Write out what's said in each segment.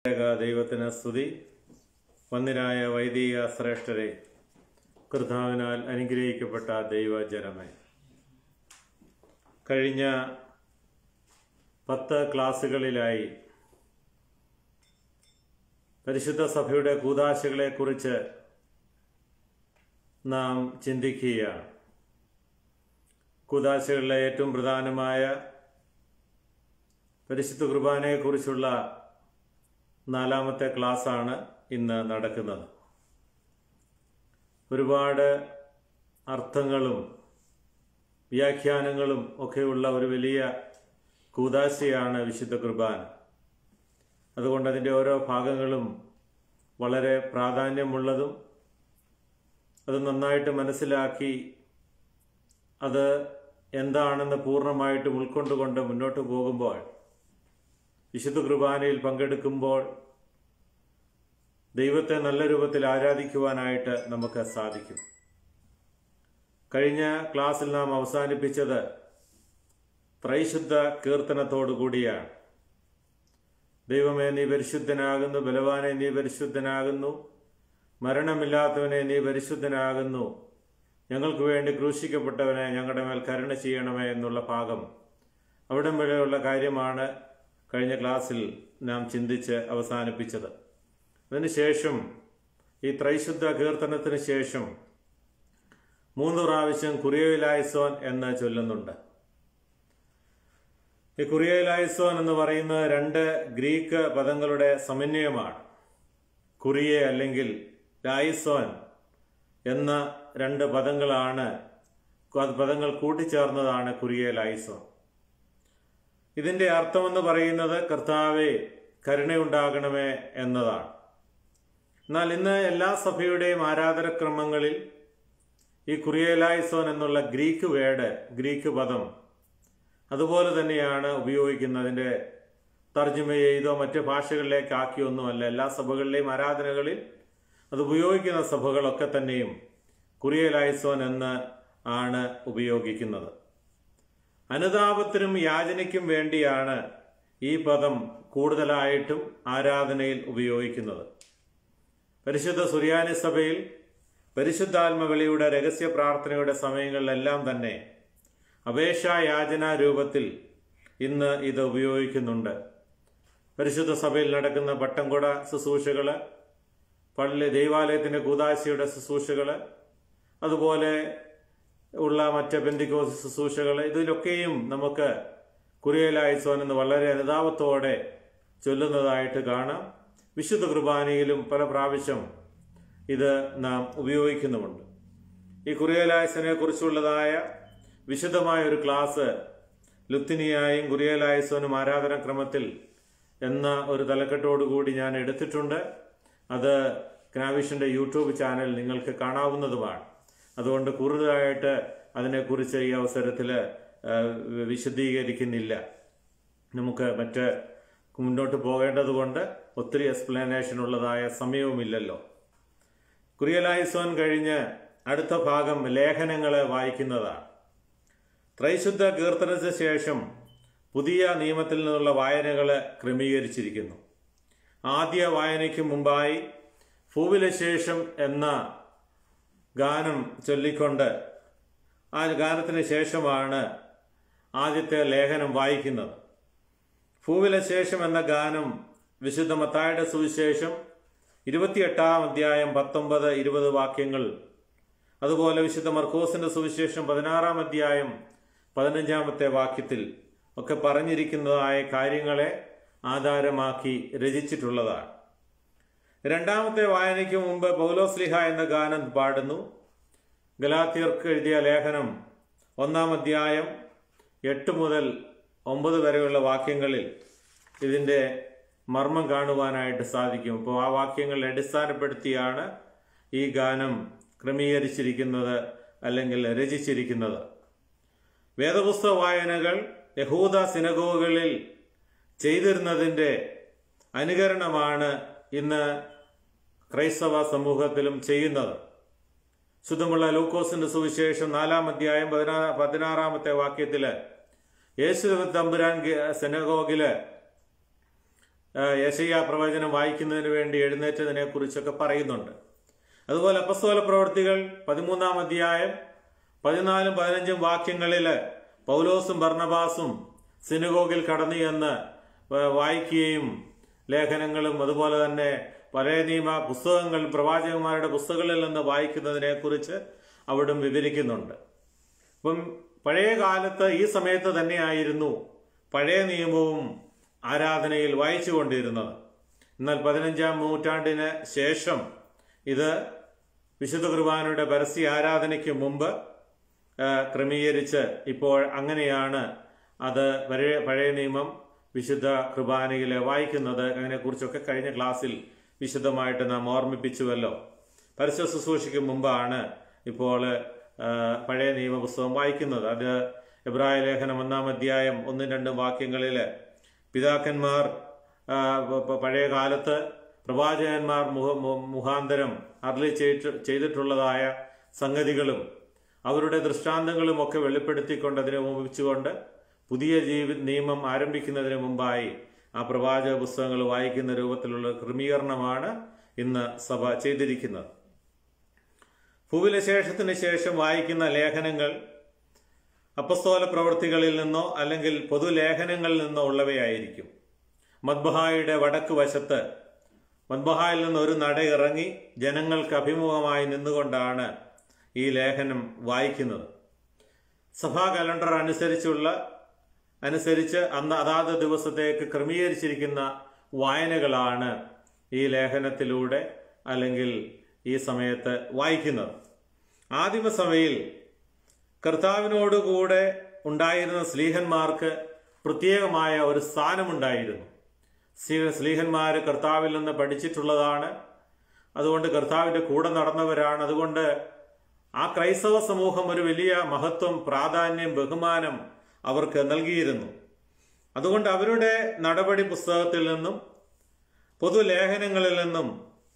ഏക ദൈവത്തിന് സ്തുതി വന്ദിനായ വൈദിക ശ്രേഷ്ഠരെ കർത്താവിനാൽ അനുഗ്രഹിക്കപ്പെട്ട ദൈവജനമേ കഴിഞ്ഞ പത്ത് ക്ലാസ്സുകളിലായി പരിശുദ്ധ സഭയുടെ കൂതാശകളെക്കുറിച്ച് നാം ചിന്തിക്കുകയാണ് കൂതാശകളിലെ ഏറ്റവും പ്രധാനമായ പരിശുദ്ധ കുർബാനയെക്കുറിച്ചുള്ള നാലാമത്തെ ക്ലാസ്സാണ് ഇന്ന് നടക്കുന്നത് ഒരുപാട് അർത്ഥങ്ങളും വ്യാഖ്യാനങ്ങളും ഒക്കെയുള്ള ഒരു വലിയ കൂതാശയാണ് വിശുദ്ധ കുർബാന അതുകൊണ്ട് അതിൻ്റെ ഓരോ ഭാഗങ്ങളും വളരെ പ്രാധാന്യമുള്ളതും അത് നന്നായിട്ട് മനസ്സിലാക്കി അത് എന്താണെന്ന് പൂർണ്ണമായിട്ടും ഉൾക്കൊണ്ടുകൊണ്ട് മുന്നോട്ട് പോകുമ്പോൾ വിശുദ്ധ കുർബാനയിൽ പങ്കെടുക്കുമ്പോൾ ദൈവത്തെ നല്ല രൂപത്തിൽ ആരാധിക്കുവാനായിട്ട് നമുക്ക് സാധിക്കും കഴിഞ്ഞ ക്ലാസ്സിൽ നാം അവസാനിപ്പിച്ചത് ത്രൈശുദ്ധ കീർത്തനത്തോടു കൂടിയാണ് ദൈവമേ നീ പരിശുദ്ധനാകുന്നു ബലവാനെ നീ പരിശുദ്ധനാകുന്നു മരണമില്ലാത്തവനെ നീ പരിശുദ്ധനാകുന്നു ഞങ്ങൾക്ക് വേണ്ടി ക്രൂശിക്കപ്പെട്ടവനെ ഞങ്ങളുടെ മേൽ കരുണ ചെയ്യണമേ എന്നുള്ള ഭാഗം അവിടം വരെയുള്ള കാര്യമാണ് കഴിഞ്ഞ ക്ലാസ്സിൽ നാം ചിന്തിച്ച് അവസാനിപ്പിച്ചത് അതിനുശേഷം ഈ ത്രൈശുദ്ധ കീർത്തനത്തിന് ശേഷം മൂന്ന് പ്രാവശ്യം കുറിയോയിലായിസോൻ എന്ന് ചൊല്ലുന്നുണ്ട് ഈ കുറിയോയിലായിസോൻ എന്ന് പറയുന്നത് രണ്ട് ഗ്രീക്ക് പദങ്ങളുടെ സമന്വയമാണ് കുറിയെ അല്ലെങ്കിൽ ലായിസോൻ എന്ന രണ്ട് പദങ്ങളാണ് പദങ്ങൾ കൂട്ടിച്ചേർന്നതാണ് കുറിയെ ലായിസോൻ ഇതിന്റെ അർത്ഥമെന്ന് പറയുന്നത് കർത്താവെ കരുണയുണ്ടാകണമേ എന്നതാണ് എന്നാൽ ഇന്ന് എല്ലാ സഭയുടെയും ആരാധനക്രമങ്ങളിൽ ഈ കുറിയലായിസോൻ എന്നുള്ള ഗ്രീക്ക് വേഡ് ഗ്രീക്ക് പദം അതുപോലെ തന്നെയാണ് ഉപയോഗിക്കുന്നതിൻ്റെ തർജ്ജമ ചെയ്തോ മറ്റ് ഭാഷകളിലേക്ക് ആക്കിയൊന്നുമല്ല എല്ലാ സഭകളിലെയും ആരാധനകളിൽ അത് ഉപയോഗിക്കുന്ന സഭകളൊക്കെ തന്നെയും കുറിയലായിസോൻ എന്ന് ആണ് ഉപയോഗിക്കുന്നത് അനുതാപത്തിനും യാചനയ്ക്കും വേണ്ടിയാണ് ഈ പദം കൂടുതലായിട്ടും ആരാധനയിൽ ഉപയോഗിക്കുന്നത് പരിശുദ്ധ സുറിയാനി സഭയിൽ പരിശുദ്ധാത്മകളിയുടെ രഹസ്യ പ്രാർത്ഥനയുടെ സമയങ്ങളിലെല്ലാം തന്നെ അപേക്ഷായാചന രൂപത്തിൽ ഇന്ന് ഇത് ഉപയോഗിക്കുന്നുണ്ട് പരിശുദ്ധ സഭയിൽ നടക്കുന്ന പട്ടംകൊട ശുശ്രൂഷകള് പള്ളി ദൈവാലയത്തിന്റെ കൂതാശയുടെ ശുശ്രൂഷകള് അതുപോലെ ഉള്ള മറ്റ് പെന്തിക്കോസ് ശുശ്രൂഷകൾ ഇതിലൊക്കെയും നമുക്ക് കുറിയലായിസോൻ എന്ന് വളരെ അനുതാപത്തോടെ ചൊല്ലുന്നതായിട്ട് കാണാം വിശുദ്ധ കുർബാനയിലും പല പ്രാവശ്യം ഇത് നാം ഉപയോഗിക്കുന്നുമുണ്ട് ഈ കുറിയലായസനെ കുറിച്ചുള്ളതായ വിശദമായ ഒരു ക്ലാസ് ലുത്തിനിയായും കുറിയലായസോനും ആരാധനാക്രമത്തിൽ എന്ന ഒരു തലക്കെട്ടോടുകൂടി ഞാൻ എടുത്തിട്ടുണ്ട് അത് ക്നാവിഷന്റെ യൂട്യൂബ് ചാനൽ നിങ്ങൾക്ക് കാണാവുന്നതുമാണ് അതുകൊണ്ട് കൂടുതലായിട്ട് അതിനെക്കുറിച്ച് ഈ അവസരത്തിൽ വിശദീകരിക്കുന്നില്ല നമുക്ക് മറ്റ് മുന്നോട്ട് പോകേണ്ടതുകൊണ്ട് ഒത്തിരി എക്സ്പ്ലനേഷൻ ഉള്ളതായ സമയവുമില്ലല്ലോ കുറിയലായിസോൻ കഴിഞ്ഞ് അടുത്ത ഭാഗം ലേഖനങ്ങളെ വായിക്കുന്നതാണ് ത്രൈശുദ്ധ കീർത്തനത്തിന് ശേഷം പുതിയ നിയമത്തിൽ നിന്നുള്ള വായനകൾ ക്രമീകരിച്ചിരിക്കുന്നു ആദ്യ വായനയ്ക്ക് മുമ്പായി ഭൂവിലെ ശേഷം എന്ന ഗാനം ചൊല്ലിക്കൊണ്ട് ആ ഗാനത്തിന് ശേഷമാണ് ആദ്യത്തെ ലേഖനം വായിക്കുന്നത് ഭൂവിലെ ശേഷം എന്ന ഗാനം വിശുദ്ധ മത്തായുടെ സുവിശേഷം ഇരുപത്തിയെട്ടാം അധ്യായം പത്തൊമ്പത് ഇരുപത് വാക്യങ്ങൾ അതുപോലെ വിശുദ്ധ മർക്കോസിന്റെ സുവിശേഷം പതിനാറാം അധ്യായം പതിനഞ്ചാമത്തെ വാക്യത്തിൽ ഒക്കെ പറഞ്ഞിരിക്കുന്നതായ കാര്യങ്ങളെ ആധാരമാക്കി രചിച്ചിട്ടുള്ളതാണ് രണ്ടാമത്തെ വായനയ്ക്ക് മുമ്പ് പൗലോസ്ലിഹ എന്ന ഗാനം പാടുന്നു ഗലാത്തിയർക്ക് എഴുതിയ ലേഖനം ഒന്നാം അധ്യായം എട്ട് മുതൽ ഒമ്പത് വരെയുള്ള വാക്യങ്ങളിൽ ഇതിൻ്റെ മർമ്മം കാണുവാനായിട്ട് സാധിക്കും അപ്പോൾ ആ വാക്യങ്ങൾ അടിസ്ഥാനപ്പെടുത്തിയാണ് ഈ ഗാനം ക്രമീകരിച്ചിരിക്കുന്നത് അല്ലെങ്കിൽ രചിച്ചിരിക്കുന്നത് വേദപുസ്തക വായനകൾ യഹൂദ സിനഗോകളിൽ ചെയ്തിരുന്നതിൻ്റെ അനുകരണമാണ് ഇന്ന് ക്രൈസ്തവ സമൂഹത്തിലും ചെയ്യുന്നത് ശുദ്ധമുള്ള ലൂക്കോസിന്റെ സുവിശേഷം നാലാം അധ്യായം പതിനാ പതിനാറാമത്തെ വാക്യത്തില് യേശു തമ്പുരാൻ സെനഗോഗില് യശയ്യ പ്രവചനം വായിക്കുന്നതിന് വേണ്ടി എഴുന്നേറ്റതിനെ കുറിച്ചൊക്കെ പറയുന്നുണ്ട് അതുപോലെ അപ്പസ്തോല പ്രവർത്തികൾ പതിമൂന്നാം അധ്യായം പതിനാലും പതിനഞ്ചും വാക്യങ്ങളിൽ പൗലോസും ഭർണബാസും സിനുഗോഗിൽ കടന്നു ചെന്ന് വായിക്കുകയും ലേഖനങ്ങളും അതുപോലെ തന്നെ പഴയ നിയമ പുസ്തകങ്ങൾ പ്രവാചകന്മാരുടെ പുസ്തകങ്ങളിൽ നിന്ന് വായിക്കുന്നതിനെ കുറിച്ച് അവിടും വിവരിക്കുന്നുണ്ട് അപ്പം പഴയ കാലത്ത് ഈ സമയത്ത് തന്നെയായിരുന്നു പഴയ നിയമവും ആരാധനയിൽ വായിച്ചുകൊണ്ടിരുന്നത് എന്നാൽ പതിനഞ്ചാം നൂറ്റാണ്ടിന് ശേഷം ഇത് വിശുദ്ധ കുർബാനയുടെ പരസ്യ ആരാധനയ്ക്ക് മുമ്പ് ആ, ക്രമീകരിച്ച് ഇപ്പോൾ അങ്ങനെയാണ് അത് പഴയ പഴയ നിയമം വിശുദ്ധ കുർബാനയിൽ വായിക്കുന്നത് അതിനെക്കുറിച്ചൊക്കെ കഴിഞ്ഞ ക്ലാസ്സിൽ വിശദമായിട്ട് നാം ഓർമ്മിപ്പിച്ചുവല്ലോ പരസ്യ ശുശ്രൂഷയ്ക്ക് മുമ്പാണ് ഇപ്പോൾ ആ, പഴയ നിയമ പുസ്തകം വായിക്കുന്നത് അത് എബ്രായ ലേഖനം ഒന്നാം അധ്യായം ഒന്നും രണ്ടും വാക്യങ്ങളിൽ പിതാക്കന്മാർ ആ, പ- പ- പഴയ കാലത്ത് പ്രവാചകന്മാർ മുഖ മു- മുഖാന്തരം അർലി ചെയ്തിട്ട് ചെയ്തിട്ടുള്ളതായ സംഗതികളും അവരുടെ ദൃഷ്ടാന്തങ്ങളും ഒക്കെ വെളിപ്പെടുത്തിക്കൊണ്ട് അതിനെ ഉപയോഗിച്ചുകൊണ്ട് പുതിയ ജീവി നിയമം ആരംഭിക്കുന്നതിന് മുമ്പായി ആ പ്രവാചക പുസ്തകങ്ങൾ വായിക്കുന്ന രൂപത്തിലുള്ള ക്രമീകരണമാണ് ഇന്ന് സഭ ചെയ്തിരിക്കുന്നത് ഭൂവിലശേഷത്തിന് ശേഷം വായിക്കുന്ന ലേഖനങ്ങൾ അപ്പസ്തോല പ്രവൃത്തികളിൽ നിന്നോ അല്ലെങ്കിൽ പൊതുലേഖനങ്ങളിൽ നിന്നോ ഉള്ളവയായിരിക്കും മദ്ബഹായുടെ വടക്ക് വശത്ത് മദ്ബഹായിൽ നിന്ന് ഒരു നട ഇറങ്ങി ജനങ്ങൾക്ക് അഭിമുഖമായി നിന്നുകൊണ്ടാണ് ഈ ലേഖനം വായിക്കുന്നത് സഭാ കലണ്ടർ അനുസരിച്ചുള്ള അനുസരിച്ച് അന്ന് അതാത് ദിവസത്തേക്ക് ക്രമീകരിച്ചിരിക്കുന്ന വായനകളാണ് ഈ ലേഖനത്തിലൂടെ അല്ലെങ്കിൽ ഈ സമയത്ത് വായിക്കുന്നത് ആദിമസഭയിൽ കർത്താവിനോടുകൂടെ ഉണ്ടായിരുന്ന സ്ലീഹന്മാർക്ക് പ്രത്യേകമായ ഒരു സ്ഥാനമുണ്ടായിരുന്നു സ്ലീ- സ്ലീഹന്മാര് കർത്താവിൽ നിന്ന് പഠിച്ചിട്ടുള്ളതാണ് അതുകൊണ്ട് കർത്താവിന്റെ കൂടെ നടന്നവരാണ് അതുകൊണ്ട് ആ ക്രൈസ്തവ സമൂഹം ഒരു വലിയ മഹത്വം പ്രാധാന്യം ബഹുമാനം അവർക്ക് നൽകിയിരുന്നു അതുകൊണ്ട് അവരുടെ നടപടി പുസ്തകത്തിൽ നിന്നും പൊതുലേഖനങ്ങളിൽ നിന്നും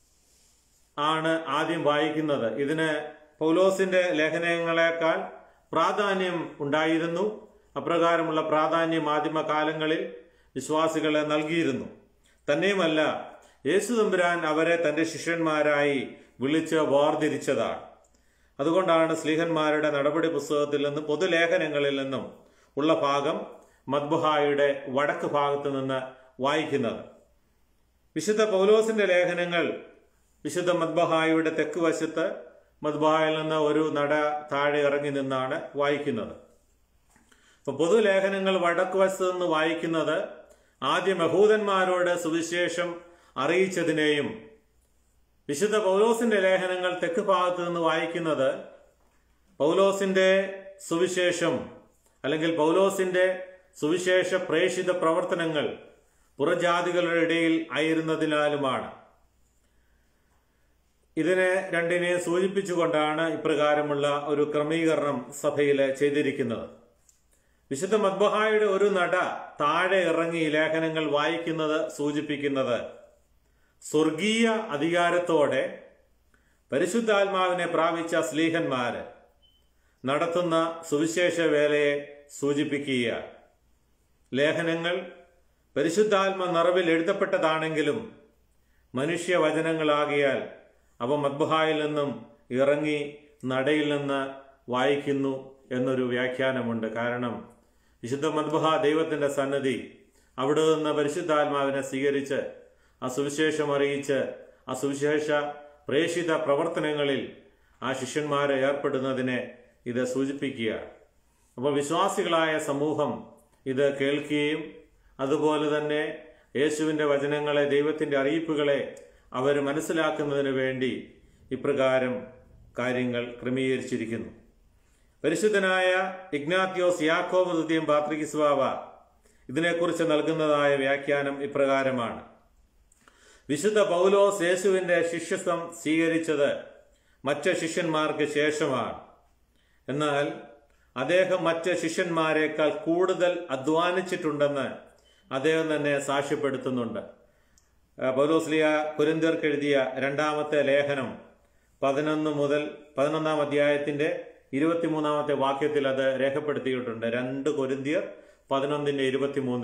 ആണ് ആദ്യം വായിക്കുന്നത് ഇതിന് പൗലോസിന്റെ ലേഖനങ്ങളെക്കാൾ പ്രാധാന്യം ഉണ്ടായിരുന്നു അപ്രകാരമുള്ള പ്രാധാന്യം ആദിമ കാലങ്ങളിൽ വിശ്വാസികളെ നൽകിയിരുന്നു തന്നെയുമല്ല യേശു തമ്പുരാൻ അവരെ തന്റെ ശിഷ്യന്മാരായി വിളിച്ച് വേർതിരിച്ചതാണ് അതുകൊണ്ടാണ് സ്ലീഹന്മാരുടെ നടപടി പുസ്തകത്തിൽ നിന്നും പൊതുലേഖനങ്ങളിൽ നിന്നും ഉള്ള ഭാഗം മദ്ബഹായുടെ വടക്ക് ഭാഗത്ത് നിന്ന് വായിക്കുന്നത് വിശുദ്ധ പൗലോസിന്റെ ലേഖനങ്ങൾ വിശുദ്ധ മദ്ബഹായുടെ തെക്ക് വശത്ത് മദ്ബഹായിൽ നിന്ന് ഒരു നട താഴെ ഇറങ്ങി നിന്നാണ് വായിക്കുന്നത് അപ്പൊ പൊതുലേഖനങ്ങൾ വടക്ക് വശത്ത് നിന്ന് വായിക്കുന്നത് ആദ്യം യഹൂദന്മാരോട് സുവിശേഷം അറിയിച്ചതിനെയും വിശുദ്ധ പൗലോസിന്റെ ലേഖനങ്ങൾ തെക്ക് ഭാഗത്ത് നിന്ന് വായിക്കുന്നത് പൗലോസിന്റെ സുവിശേഷം അല്ലെങ്കിൽ പൗലോസിന്റെ സുവിശേഷ പ്രേഷിത പ്രവർത്തനങ്ങൾ പുറജാതികളുടെ ഇടയിൽ ആയിരുന്നതിനാലുമാണ് ഇതിനെ രണ്ടിനെ സൂചിപ്പിച്ചുകൊണ്ടാണ് ഇപ്രകാരമുള്ള ഒരു ക്രമീകരണം സഭയിൽ ചെയ്തിരിക്കുന്നത് വിശുദ്ധ മദ്ബഹായുടെ ഒരു നട താഴെ ഇറങ്ങി ഈ ലേഖനങ്ങൾ വായിക്കുന്നത് സൂചിപ്പിക്കുന്നത് സ്വർഗീയ അധികാരത്തോടെ പരിശുദ്ധാത്മാവിനെ പ്രാപിച്ച സ്ലീഹന്മാര് നടത്തുന്ന സുവിശേഷ വേലയെ സൂചിപ്പിക്കുക ലേഖനങ്ങൾ പരിശുദ്ധാത്മ നിറവിൽ എഴുതപ്പെട്ടതാണെങ്കിലും മനുഷ്യവചനങ്ങളാകിയാൽ അവ മദ്ബഹായിൽ നിന്നും ഇറങ്ങി നടയിൽ നിന്ന് വായിക്കുന്നു എന്നൊരു വ്യാഖ്യാനമുണ്ട് കാരണം വിശുദ്ധ മദ്ബഹ ദൈവത്തിന്റെ സന്നദ്ധി അവിടെ നിന്ന് പരിശുദ്ധാത്മാവിനെ സ്വീകരിച്ച് ആ സുവിശേഷം അറിയിച്ച് ആ സുവിശേഷ പ്രേഷിത പ്രവർത്തനങ്ങളിൽ ആ ശിഷ്യന്മാരെ ഏർപ്പെടുന്നതിനെ ഇത് സൂചിപ്പിക്കുക അപ്പോൾ വിശ്വാസികളായ സമൂഹം ഇത് കേൾക്കുകയും അതുപോലെ തന്നെ യേശുവിന്റെ വചനങ്ങളെ ദൈവത്തിന്റെ അറിയിപ്പുകളെ അവർ മനസ്സിലാക്കുന്നതിന് വേണ്ടി ഇപ്രകാരം കാര്യങ്ങൾ ക്രമീകരിച്ചിരിക്കുന്നു പരിശുദ്ധനായ ഇഗ്നാത്യോസ് യാക്കോബ് തുദ്യം പാത്രികിസ്വാവ ഇതിനെക്കുറിച്ച് നൽകുന്നതായ വ്യാഖ്യാനം ഇപ്രകാരമാണ് വിശുദ്ധ പൗലോസ് യേശുവിന്റെ ശിഷ്യത്വം സ്വീകരിച്ചത് മറ്റ് ശിഷ്യന്മാർക്ക് ശേഷമാണ് എന്നാൽ അദ്ദേഹം മറ്റ് ശിഷ്യന്മാരെക്കാൾ കൂടുതൽ അധ്വാനിച്ചിട്ടുണ്ടെന്ന് അദ്ദേഹം തന്നെ സാക്ഷ്യപ്പെടുത്തുന്നുണ്ട് ആ, പൗലോസ്ലിയ കുരിന്തിയർക്ക് എഴുതിയ രണ്ടാമത്തെ ലേഖനം പതിനൊന്ന് മുതൽ പതിനൊന്നാം അധ്യായത്തിന്റെ ഇരുപത്തിമൂന്നാമത്തെ വാക്യത്തിൽ അത് രേഖപ്പെടുത്തിയിട്ടുണ്ട് രണ്ട് കൊരിന്തിയർ പതിനൊന്നിന്റെ ഇരുപത്തിമൂന്നിൽ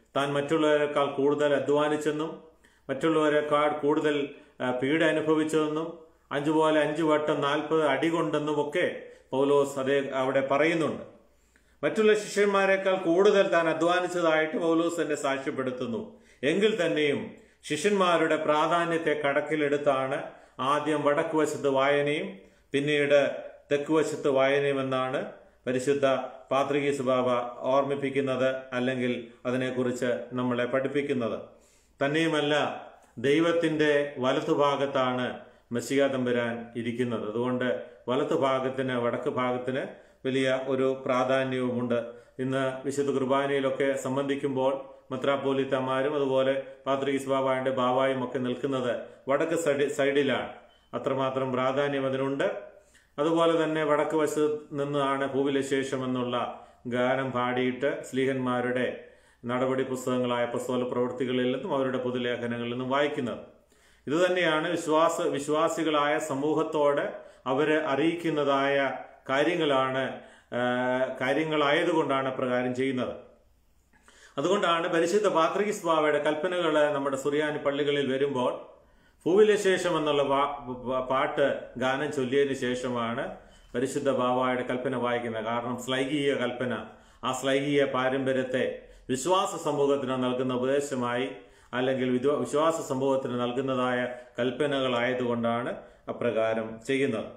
താൻ മറ്റുള്ളവരെക്കാൾ കൂടുതൽ അധ്വാനിച്ചെന്നും മറ്റുള്ളവരെക്കാൾ കൂടുതൽ ആ, പീഡ അനുഭവിച്ചതെന്നും അഞ്ചുപോലെ അഞ്ചു വട്ടം നാൽപ്പത് അടി കൊണ്ടെന്നും ഒക്കെ പൗലോസ് അതേ അവിടെ പറയുന്നുണ്ട് മറ്റുള്ള ശിഷ്യന്മാരെക്കാൾ കൂടുതൽ താൻ അധ്വാനിച്ചതായിട്ട് പൗലോസ് തന്നെ സാക്ഷ്യപ്പെടുത്തുന്നു എങ്കിൽ തന്നെയും ശിഷ്യന്മാരുടെ പ്രാധാന്യത്തെ കണക്കിലെടുത്താണ് ആദ്യം വടക്ക് വശത്ത് വായനയും പിന്നീട് തെക്ക് വശത്ത് വായനയും എന്നാണ് പരിശുദ്ധ പാത്രികീസ് ബാബ ഓർമ്മിപ്പിക്കുന്നത് അല്ലെങ്കിൽ അതിനെക്കുറിച്ച് നമ്മളെ പഠിപ്പിക്കുന്നത് തന്നെയുമല്ല ദൈവത്തിന്റെ വലത്തുഭാഗത്താണ് മെസ്സിയ തമ്പുരാൻ ഇരിക്കുന്നത് അതുകൊണ്ട് വലത്ത് ഭാഗത്തിന് വടക്ക് ഭാഗത്തിന് വലിയ ഒരു പ്രാധാന്യവുമുണ്ട് ഇന്ന് വിശുദ്ധ കുർബാനയിലൊക്കെ സംബന്ധിക്കുമ്പോൾ മെത്രാപ്പോലിത്തമാരും അതുപോലെ പാത്രീസ് ബാബായുടെ ബാബായും ഒക്കെ നിൽക്കുന്നത് വടക്ക് സൈഡ് സൈഡിലാണ് അത്രമാത്രം പ്രാധാന്യം അതിനുണ്ട് അതുപോലെ തന്നെ വടക്ക് വശത്ത് നിന്നാണ് ഭൂവിലെ ശേഷം എന്നുള്ള ഗാനം പാടിയിട്ട് സ്ലീഹന്മാരുടെ നടപടി പുസ്തകങ്ങളായ പുസ്തക പ്രവൃത്തികളിൽ നിന്നും അവരുടെ പൊതുലേഖനങ്ങളിൽ നിന്നും വായിക്കുന്നത് ഇത് തന്നെയാണ് വിശ്വാസ വിശ്വാസികളായ സമൂഹത്തോട് അവരെ അറിയിക്കുന്നതായ കാര്യങ്ങളാണ് ആ, കാര്യങ്ങളായതുകൊണ്ടാണ് പ്രകാരം ചെയ്യുന്നത് അതുകൊണ്ടാണ് പരിശുദ്ധ പാത്രികിസ് ബാവയുടെ കൽപ്പനകൾ നമ്മുടെ സുറിയാനി പള്ളികളിൽ വരുമ്പോൾ ഭൂവിലെ ശേഷം എന്നുള്ള പാ- പാ- പാട്ട് ഗാനം ചൊല്ലിയതിനു ശേഷമാണ് പരിശുദ്ധ ബാബായുടെ കൽപ്പന വായിക്കുന്നത് കാരണം ശ്ലൈകീയ കൽപ്പന ആ ശ്ലൈകീയ പാരമ്പര്യത്തെ വിശ്വാസ സമൂഹത്തിന് നൽകുന്ന ഉപദേശമായി അല്ലെങ്കിൽ വിദ്വ- വിശ്വാസ സമൂഹത്തിന് നൽകുന്നതായ കൽപ്പനകളായതുകൊണ്ടാണ് അപ്രകാരം ചെയ്യുന്നത്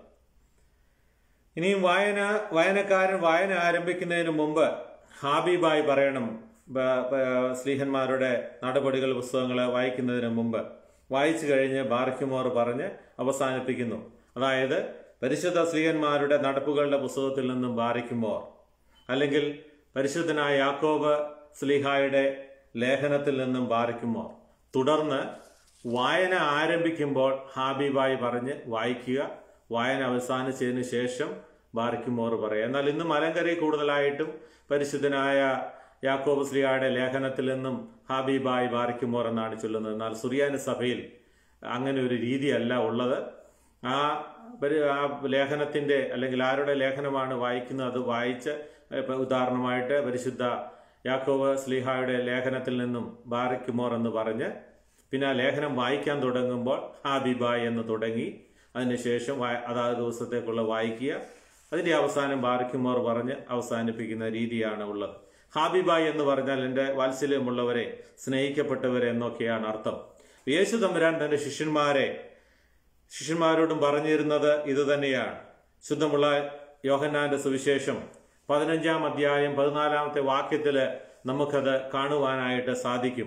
ഇനിയും വായന വായനക്കാരൻ വായന ആരംഭിക്കുന്നതിന് മുമ്പ് ഹാബീബായി പറയണം ബ- ബ- സ്ലീഹന്മാരുടെ നടപടികൾ പുസ്തകങ്ങൾ വായിക്കുന്നതിന് മുമ്പ് വായിച്ചു കഴിഞ്ഞ് ബാർക്കുമോർ പറഞ്ഞ് അവസാനിപ്പിക്കുന്നു അതായത് പരിശുദ്ധ സ്ലീഹന്മാരുടെ നടപ്പുകളുടെ പുസ്തകത്തിൽ നിന്നും ബാറിക്കുമോർ അല്ലെങ്കിൽ പരിശുദ്ധനായ യാക്കോബ് സ്ലീഹായുടെ ലേഖനത്തിൽ നിന്നും ബാറിക്കുമോർ തുടർന്ന് വായന ആരംഭിക്കുമ്പോൾ ഹാബീബായി പറഞ്ഞ് വായിക്കുക വായന അവസാനിച്ചതിന് ശേഷം ബാറിക്കുമോർ പറയുക എന്നാൽ ഇന്ന് മലങ്കരയിൽ കൂടുതലായിട്ടും പരിശുദ്ധനായ യാക്കോബ് സ്ലിയായുടെ ലേഖനത്തിൽ നിന്നും ഹാബീബായി ബാറിക്കുമോർ എന്നാണ് ചൊല്ലുന്നത് എന്നാൽ സുറിയാനി സഭയിൽ അങ്ങനെ ഒരു രീതിയല്ല ഉള്ളത് ആ പരി- ആ ലേഖനത്തിന്റെ അല്ലെങ്കിൽ ആരുടെ ലേഖനമാണ് വായിക്കുന്നത് അത് വായിച്ച് ഇപ്പൊ ഉദാഹരണമായിട്ട് പരിശുദ്ധ യാക്കോബ് സ്ലിഹായുടെ ലേഖനത്തിൽ നിന്നും ബാറിക്കുമോർ എന്ന് പറഞ്ഞ് പിന്നെ ആ ലേഖനം വായിക്കാൻ തുടങ്ങുമ്പോൾ ഹാബിബായ് എന്ന് തുടങ്ങി അതിനുശേഷം വാ- അതാത് ദിവസത്തേക്കുള്ള വായിക്കുക അതിന്റെ അവസാനം ബാറിക്കുമോർ പറഞ്ഞ് അവസാനിപ്പിക്കുന്ന രീതിയാണ് ഉള്ളത് ഹാബിബായ് എന്ന് പറഞ്ഞാൽ എൻ്റെ വാത്സല്യമുള്ളവരെ സ്നേഹിക്കപ്പെട്ടവരെ എന്നൊക്കെയാണ് അർത്ഥം യേശു തമ്പുരാൻ തന്റെ ശിഷ്യന്മാരെ ശിഷ്യന്മാരോടും പറഞ്ഞിരുന്നത് ഇത് തന്നെയാണ് ശുദ്ധമുള്ള യോഹന്നാന്റെ സുവിശേഷം പതിനഞ്ചാം അധ്യായം പതിനാലാമത്തെ വാക്യത്തില് നമുക്കത് കാണുവാനായിട്ട് സാധിക്കും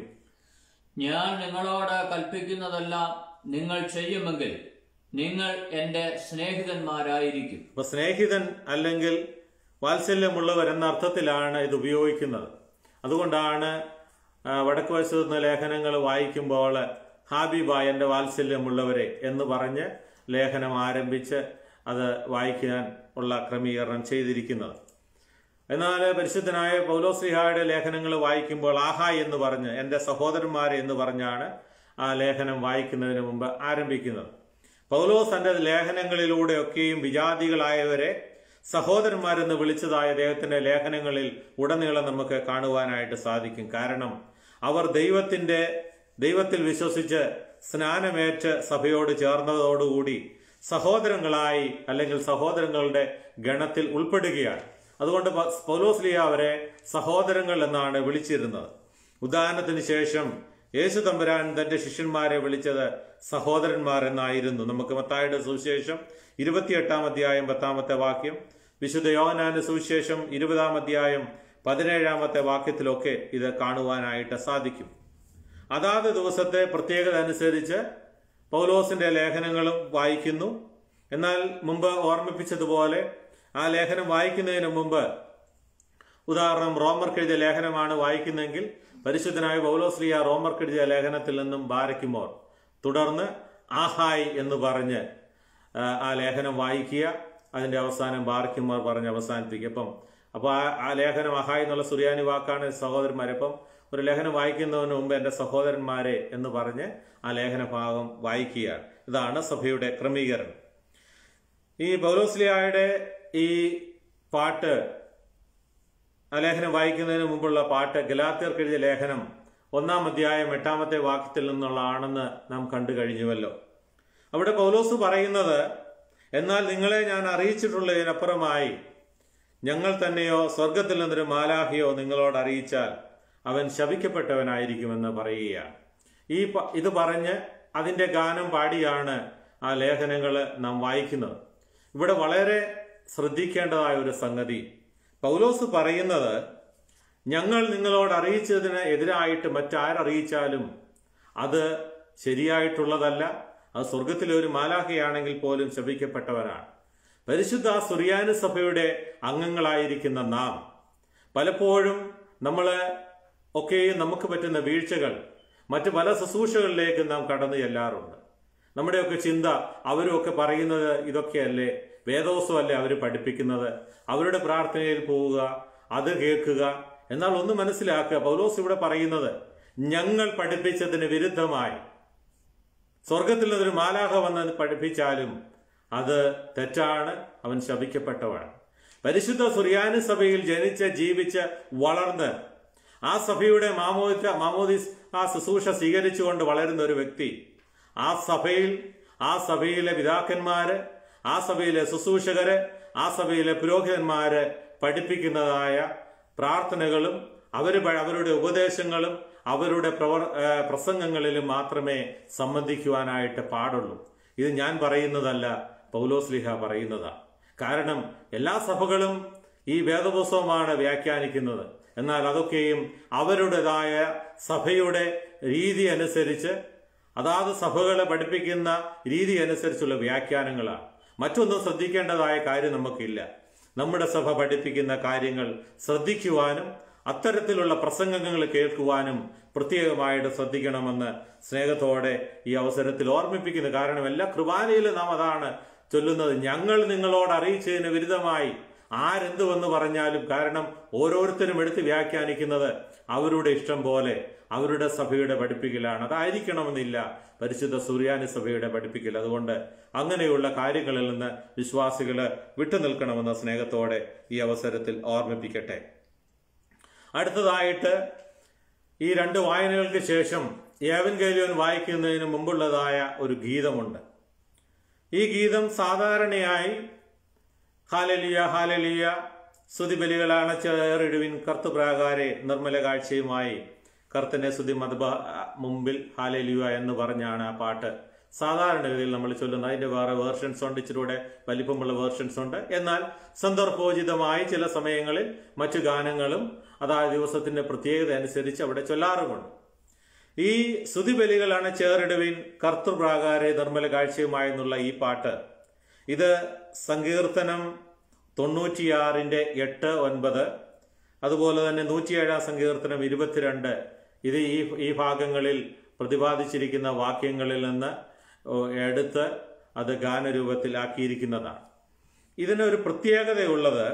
ഞാൻ നിങ്ങളോട് കൽപ്പിക്കുന്നതെല്ലാം നിങ്ങൾ ചെയ്യുമെങ്കിൽ നിങ്ങൾ എൻ്റെ സ്നേഹിതന്മാരായിരിക്കും അപ്പൊ സ്നേഹിതൻ അല്ലെങ്കിൽ വാത്സല്യമുള്ളവർ എന്ന അർത്ഥത്തിലാണ് ഇത് ഉപയോഗിക്കുന്നത് അതുകൊണ്ടാണ് ആ, വടക്ക് വശത്ത് നിന്ന് ലേഖനങ്ങൾ വായിക്കുമ്പോൾ ഹാബിബായ് എൻ്റെ വാത്സല്യമുള്ളവരെ എന്ന് പറഞ്ഞ് ലേഖനം ആരംഭിച്ച് അത് വായിക്കാൻ ഉള്ള ക്രമീകരണം ചെയ്തിരിക്കുന്നത് എന്നാൽ പരിശുദ്ധനായ പൗലോസ്ലിഹായുടെ ലേഖനങ്ങൾ വായിക്കുമ്പോൾ ആഹാ എന്ന് പറഞ്ഞ് എൻ്റെ സഹോദരന്മാരെ എന്ന് പറഞ്ഞാണ് ആ ലേഖനം വായിക്കുന്നതിന് മുമ്പ് ആരംഭിക്കുന്നത് പൗലോസ് തന്റെ ലേഖനങ്ങളിലൂടെയൊക്കെയും വിജാതികളായവരെ സഹോദരന്മാരെന്ന് വിളിച്ചതായ അദ്ദേഹത്തിന്റെ ലേഖനങ്ങളിൽ ഉടനീളം നമുക്ക് കാണുവാനായിട്ട് സാധിക്കും കാരണം അവർ ദൈവത്തിന്റെ ദൈവത്തിൽ വിശ്വസിച്ച് സ്നാനമേറ്റ് സഭയോട് ചേർന്നതോടുകൂടി സഹോദരങ്ങളായി അല്ലെങ്കിൽ സഹോദരങ്ങളുടെ ഗണത്തിൽ ഉൾപ്പെടുകയാണ് അതുകൊണ്ട് പ- പൗലോസ്ലിയ അവരെ സഹോദരങ്ങൾ എന്നാണ് വിളിച്ചിരുന്നത് ഉദാഹരണത്തിന് ശേഷം യേശു തമ്പുരാൻ തന്റെ ശിഷ്യന്മാരെ വിളിച്ചത് സഹോദരന്മാർ എന്നായിരുന്നു നമുക്ക് മത്തായുടെ സുവിശേഷം ഇരുപത്തിയെട്ടാം അധ്യായം പത്താമത്തെ വാക്യം വിശുദ്ധ യോഹനാന്റെ സുവിശേഷം ഇരുപതാം അധ്യായം പതിനേഴാമത്തെ വാക്യത്തിലൊക്കെ ഇത് കാണുവാനായിട്ട് സാധിക്കും അതാത് ദിവസത്തെ പ്രത്യേകത അനുസരിച്ച് പൗലോസിന്റെ ലേഖനങ്ങളും വായിക്കുന്നു എന്നാൽ മുമ്പ് ഓർമ്മിപ്പിച്ചതുപോലെ ആ ലേഖനം വായിക്കുന്നതിന് മുമ്പ് ഉദാഹരണം റോമർക്ക് എഴുതിയ ലേഖനമാണ് വായിക്കുന്നതെങ്കിൽ പരിശുദ്ധനായ പൗലോസ്ലിയ റോമർക്ക് എഴുതിയ ലേഖനത്തിൽ നിന്നും ബാരയ്ക്കുമോർ തുടർന്ന് ആഹായ് എന്ന് പറഞ്ഞ് ആ, ആ ലേഖനം വായിക്കുക അതിന്റെ അവസാനം ബാർക്കിമാർ പറഞ്ഞ് അവസാനിപ്പിക്കുക അപ്പം അപ്പോൾ ആ ആ ലേഖനം അഹായ് എന്നുള്ള സുറിയാനി വാക്കാണ് സഹോദരന്മാരെ അപ്പം ഒരു ലേഖനം വായിക്കുന്നതിന് മുമ്പ് എൻ്റെ സഹോദരന്മാരെ എന്ന് പറഞ്ഞ് ആ ലേഖന ഭാഗം വായിക്കുകയാണ് ഇതാണ് സഭയുടെ ക്രമീകരണം ഈ പൗലോസ്ലിയായുടെ ഈ പാട്ട് ആ ലേഖനം വായിക്കുന്നതിന് മുമ്പുള്ള പാട്ട് ഗലാത്യർക്ക് എഴുതിയ ലേഖനം ഒന്നാം അധ്യായം എട്ടാമത്തെ വാക്യത്തിൽ നിന്നുള്ളതാണെന്ന് നാം കണ്ടു കഴിഞ്ഞുവല്ലോ അവിടെ പൗലോസ് പറയുന്നത് എന്നാൽ നിങ്ങളെ ഞാൻ അറിയിച്ചിട്ടുള്ളതിനപ്പുറമായി ഞങ്ങൾ തന്നെയോ സ്വർഗത്തിൽ നിന്നൊരു മാലാഹിയോ നിങ്ങളോട് അറിയിച്ചാൽ അവൻ ശപിക്കപ്പെട്ടവനായിരിക്കുമെന്ന് പറയുകയാണ് ഈ പ- ഇത് പറഞ്ഞ് അതിന്റെ ഗാനം പാടിയാണ് ആ ലേഖനങ്ങൾ നാം വായിക്കുന്നത് ഇവിടെ വളരെ ശ്രദ്ധിക്കേണ്ടതായ ഒരു സംഗതി പൗലോസ് പറയുന്നത് ഞങ്ങൾ നിങ്ങളോട് അറിയിച്ചതിന് എതിരായിട്ട് മറ്റാരറിയിച്ചാലും അത് ശരിയായിട്ടുള്ളതല്ല അത് സ്വർഗത്തിലെ ഒരു മാലാഖയാണെങ്കിൽ പോലും ശപിക്കപ്പെട്ടവരാണ് പരിശുദ്ധ സുറിയാനി സഭയുടെ അംഗങ്ങളായിരിക്കുന്ന നാം പലപ്പോഴും നമ്മൾ ഒക്കെയും നമുക്ക് പറ്റുന്ന വീഴ്ചകൾ മറ്റ് പല ശുശ്രൂഷകളിലേക്ക് നാം കടന്നു ചെല്ലാറുണ്ട് നമ്മുടെയൊക്കെ ചിന്ത അവരുമൊക്കെ പറയുന്നത് ഇതൊക്കെയല്ലേ വേദോസമല്ലേ അവർ പഠിപ്പിക്കുന്നത് അവരുടെ പ്രാർത്ഥനയിൽ പോവുക അത് കേൾക്കുക എന്നാൽ ഒന്ന് മനസ്സിലാക്കുക പൗലോസ് ഇവിടെ പറയുന്നത് ഞങ്ങൾ പഠിപ്പിച്ചതിന് വിരുദ്ധമായി സ്വർഗത്തിൽ നിന്നൊരു മാലാഹ വന്ന് പഠിപ്പിച്ചാലും അത് തെറ്റാണ് അവൻ ശപിക്കപ്പെട്ടവൻ പരിശുദ്ധ സുറിയാനി സഭയിൽ ജനിച്ച് ജീവിച്ച് വളർന്ന് ആ സഭയുടെ മാമോദിച്ച മാമോദിസ് ആ ശുശ്രൂഷ സ്വീകരിച്ചുകൊണ്ട് വളരുന്ന ഒരു വ്യക്തി ആ സഭയിൽ ആ സഭയിലെ പിതാക്കന്മാര് ആ സഭയിലെ ശുശ്രൂഷകര് ആ സഭയിലെ പുരോഹിതന്മാര് പഠിപ്പിക്കുന്നതായ പ്രാർത്ഥനകളും അവര് പ- അവരുടെ ഉപദേശങ്ങളും അവരുടെ പ്രവർ ഏ, പ്രസംഗങ്ങളിലും മാത്രമേ സംബന്ധിക്കുവാനായിട്ട് പാടുള്ളൂ ഇത് ഞാൻ പറയുന്നതല്ല പൗലോസ്ലിഹ പറയുന്നതാണ് കാരണം എല്ലാ സഭകളും ഈ വേദപുസ്തകമാണ് വ്യാഖ്യാനിക്കുന്നത് എന്നാൽ അതൊക്കെയും അവരുടേതായ സഭയുടെ രീതി അനുസരിച്ച് അതാത് സഭകളെ പഠിപ്പിക്കുന്ന രീതി അനുസരിച്ചുള്ള വ്യാഖ്യാനങ്ങളാണ് മറ്റൊന്നും ശ്രദ്ധിക്കേണ്ടതായ കാര്യം നമുക്കില്ല നമ്മുടെ സഭ പഠിപ്പിക്കുന്ന കാര്യങ്ങൾ ശ്രദ്ധിക്കുവാനും അത്തരത്തിലുള്ള പ്രസംഗങ്ങൾ കേൾക്കുവാനും പ്രത്യേകമായിട്ട് ശ്രദ്ധിക്കണമെന്ന് സ്നേഹത്തോടെ ഈ അവസരത്തിൽ ഓർമ്മിപ്പിക്കുന്നു കാരണം എല്ലാ കൃപാനയിലും നാം അതാണ് ചൊല്ലുന്നത് ഞങ്ങൾ നിങ്ങളോട് അറിയിച്ചതിന് വിരുദ്ധമായി ആരെന്തുവെന്ന് പറഞ്ഞാലും കാരണം ഓരോരുത്തരും എടുത്ത് വ്യാഖ്യാനിക്കുന്നത് അവരുടെ ഇഷ്ടം പോലെ അവരുടെ സഭയുടെ പഠിപ്പിക്കലാണ് അതായിരിക്കണമെന്നില്ല പരിശുദ്ധ സൂര്യാനി സഭയുടെ പഠിപ്പിക്കൽ അതുകൊണ്ട് അങ്ങനെയുള്ള കാര്യങ്ങളിൽ നിന്ന് വിശ്വാസികൾ വിട്ടുനിൽക്കണമെന്ന സ്നേഹത്തോടെ ഈ അവസരത്തിൽ ഓർമ്മിപ്പിക്കട്ടെ അടുത്തതായിട്ട് ഈ രണ്ട് വായനകൾക്ക് ശേഷം ഏവൻഗേലിയോൻ വായിക്കുന്നതിന് മുമ്പുള്ളതായ ഒരു ഗീതമുണ്ട് ഈ ഗീതം സാധാരണയായി ഹാലലിയ ഹാലലിയ സ്തുതിബലികളാണ് ചേറിടുവിൻ കർത്തുപ്രാകാരെ നിർമ്മല കാഴ്ചയുമായി കർത്തനെ സ്തുതി മതബ മുമ്പിൽ ഹാലലിയ എന്ന് പറഞ്ഞാണ് ആ പാട്ട് സാധാരണഗതിയിൽ നമ്മൾ ചൊല്ലുന്നത് അതിന്റെ വേറെ വേർഷൻസ് ഉണ്ട് ഇച്ചിരൂടെ വലിപ്പമുള്ള വേർഷൻസ് ഉണ്ട് എന്നാൽ സന്ദർഭോചിതമായി ചില സമയങ്ങളിൽ മറ്റു ഗാനങ്ങളും അതായത് ദിവസത്തിന്റെ പ്രത്യേകത അനുസരിച്ച് അവിടെ ചൊല്ലാറുമുണ്ട് ഈ സ്തുതിബലികളാണ് ചേറിടുവിൻ കർത്തൃപ്രാകാരെ നിർമ്മല കാഴ്ചയുമായെന്നുള്ള ഈ പാട്ട് ഇത് സങ്കീർത്തനം തൊണ്ണൂറ്റിയാറിന്റെ എട്ട് ഒൻപത് അതുപോലെ തന്നെ നൂറ്റിയേഴാം സങ്കീർത്തനം ഇരുപത്തിരണ്ട് ഇത് ഈ ഈ ഭാഗങ്ങളിൽ പ്രതിപാദിച്ചിരിക്കുന്ന വാക്യങ്ങളിൽ നിന്ന് ഓ, എടുത്ത് അത് ഗാനരൂപത്തിലാക്കിയിരിക്കുന്നതാണ് ഇതിനൊരു പ്രത്യേകതയുള്ളത്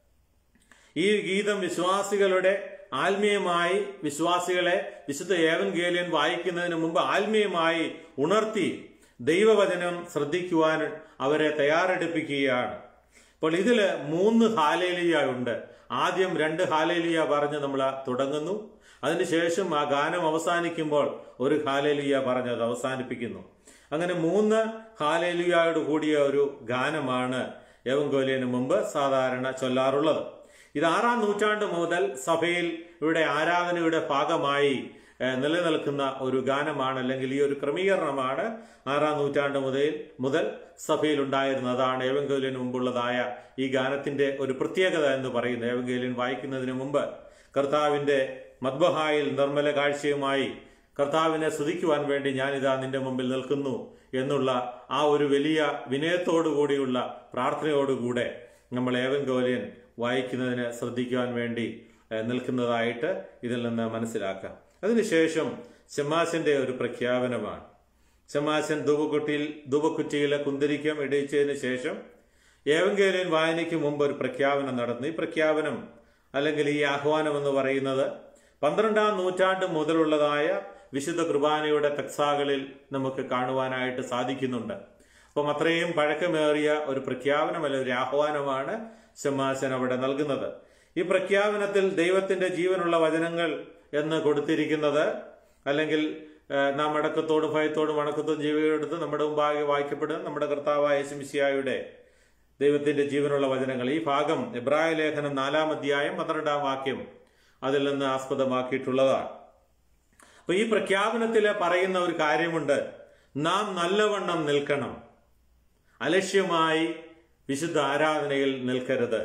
ഈ ഗീതം വിശ്വാസികളുടെ ആത്മീയമായി വിശ്വാസികളെ വിശുദ്ധ ഏവൻഗേലിയൻ വായിക്കുന്നതിന് മുമ്പ് ആത്മീയമായി ഉണർത്തി ദൈവവചനം ശ്രദ്ധിക്കുവാൻ അവരെ തയ്യാറെടുപ്പിക്കുകയാണ് അപ്പോൾ ഇതില് മൂന്ന് ഹാലേലിയ ഉണ്ട് ആദ്യം രണ്ട് ഹാലേലിയ പറഞ്ഞ് നമ്മൾ തുടങ്ങുന്നു അതിനുശേഷം ആ ഗാനം അവസാനിക്കുമ്പോൾ ഒരു ഹാലേലിയ പറഞ്ഞ് അത് അവസാനിപ്പിക്കുന്നു അങ്ങനെ മൂന്ന് ഹാലേലിയയോട് കൂടിയ ഒരു ഗാനമാണ് യവങ്കോലിയന് മുമ്പ് സാധാരണ ചൊല്ലാറുള്ളത് ഇത് ആറാം നൂറ്റാണ്ട് മുതൽ സഭയിൽ ഇവിടെ ആരാധനയുടെ ഭാഗമായി ഏഹ്, നിലനിൽക്കുന്ന ഒരു ഗാനമാണ് അല്ലെങ്കിൽ ഈ ഒരു ക്രമീകരണമാണ് ആറാം നൂറ്റാണ്ട് മുതൽ മുതൽ സഭയിൽ ഉണ്ടായിരുന്നത് അതാണ് ഏവങ്കോലിയന് മുമ്പുള്ളതായ ഈ ഗാനത്തിന്റെ ഒരു പ്രത്യേകത എന്ന് പറയുന്നത് ഏവങ്കോലിയൻ വായിക്കുന്നതിന് മുമ്പ് കർത്താവിന്റെ മദ്ബഹായിൽ നിർമ്മല കാഴ്ചയുമായി കർത്താവിനെ സ്തുതിക്കുവാൻ വേണ്ടി ഞാനിതാ നിന്റെ മുമ്പിൽ നിൽക്കുന്നു എന്നുള്ള ആ ഒരു വലിയ വിനയത്തോടു കൂടിയുള്ള പ്രാർത്ഥനയോടുകൂടെ നമ്മൾ ഏവൻഗോലിയൻ വായിക്കുന്നതിന് ശ്രദ്ധിക്കുവാൻ വേണ്ടി ഏഹ്, നിൽക്കുന്നതായിട്ട് ഇതിൽ നിന്ന് മനസ്സിലാക്കാം അതിനുശേഷം ഷമാസിന്റെ ഒരു പ്രഖ്യാപനമാണ് ഷമാശൻ ധൂപക്കുട്ടിയിൽ ധൂപക്കുറ്റിയിലെ കുന്തിരിക്കം ഇടിച്ചതിന് ശേഷം ഏവങ്കേലിയൻ വായനയ്ക്ക് മുമ്പ് ഒരു പ്രഖ്യാപനം നടന്നു ഈ പ്രഖ്യാപനം അല്ലെങ്കിൽ ഈ ആഹ്വാനം എന്ന് പറയുന്നത് പന്ത്രണ്ടാം നൂറ്റാണ്ട് മുതലുള്ളതായ വിശുദ്ധ കുർബാനയുടെ തക്സാകളിൽ നമുക്ക് കാണുവാനായിട്ട് സാധിക്കുന്നുണ്ട് അപ്പം അത്രയും പഴക്കമേറിയ ഒരു പ്രഖ്യാപനം അല്ല ഒരു ആഹ്വാനമാണ് ഷമാശൻ അവിടെ നൽകുന്നത് ഈ പ്രഖ്യാപനത്തിൽ ദൈവത്തിന്റെ ജീവനുള്ള വചനങ്ങൾ എന്ന് കൊടുത്തിരിക്കുന്നത് അല്ലെങ്കിൽ ഏഹ്, നാം അടക്കത്തോടും ഭയത്തോടും വണക്കത്തോടും ജീവിയെടുത്ത് നമ്മുടെ മുമ്പാകെ വായിക്കപ്പെടുന്ന നമ്മുടെ കർത്താവായ യേശുമിശിഹായുടെ ദൈവത്തിന്റെ ജീവനുള്ള വചനങ്ങൾ ഈ ഭാഗം എബ്രായ ലേഖനം നാലാം അധ്യായം പന്ത്രണ്ടാം വാക്യം അതിൽ നിന്ന് ആസ്പദമാക്കിയിട്ടുള്ളതാണ് അപ്പൊ ഈ പ്രഖ്യാപനത്തിൽ പറയുന്ന ഒരു കാര്യമുണ്ട് നാം നല്ലവണ്ണം നിൽക്കണം അലക്ഷ്യമായി വിശുദ്ധ ആരാധനയിൽ നിൽക്കരുത്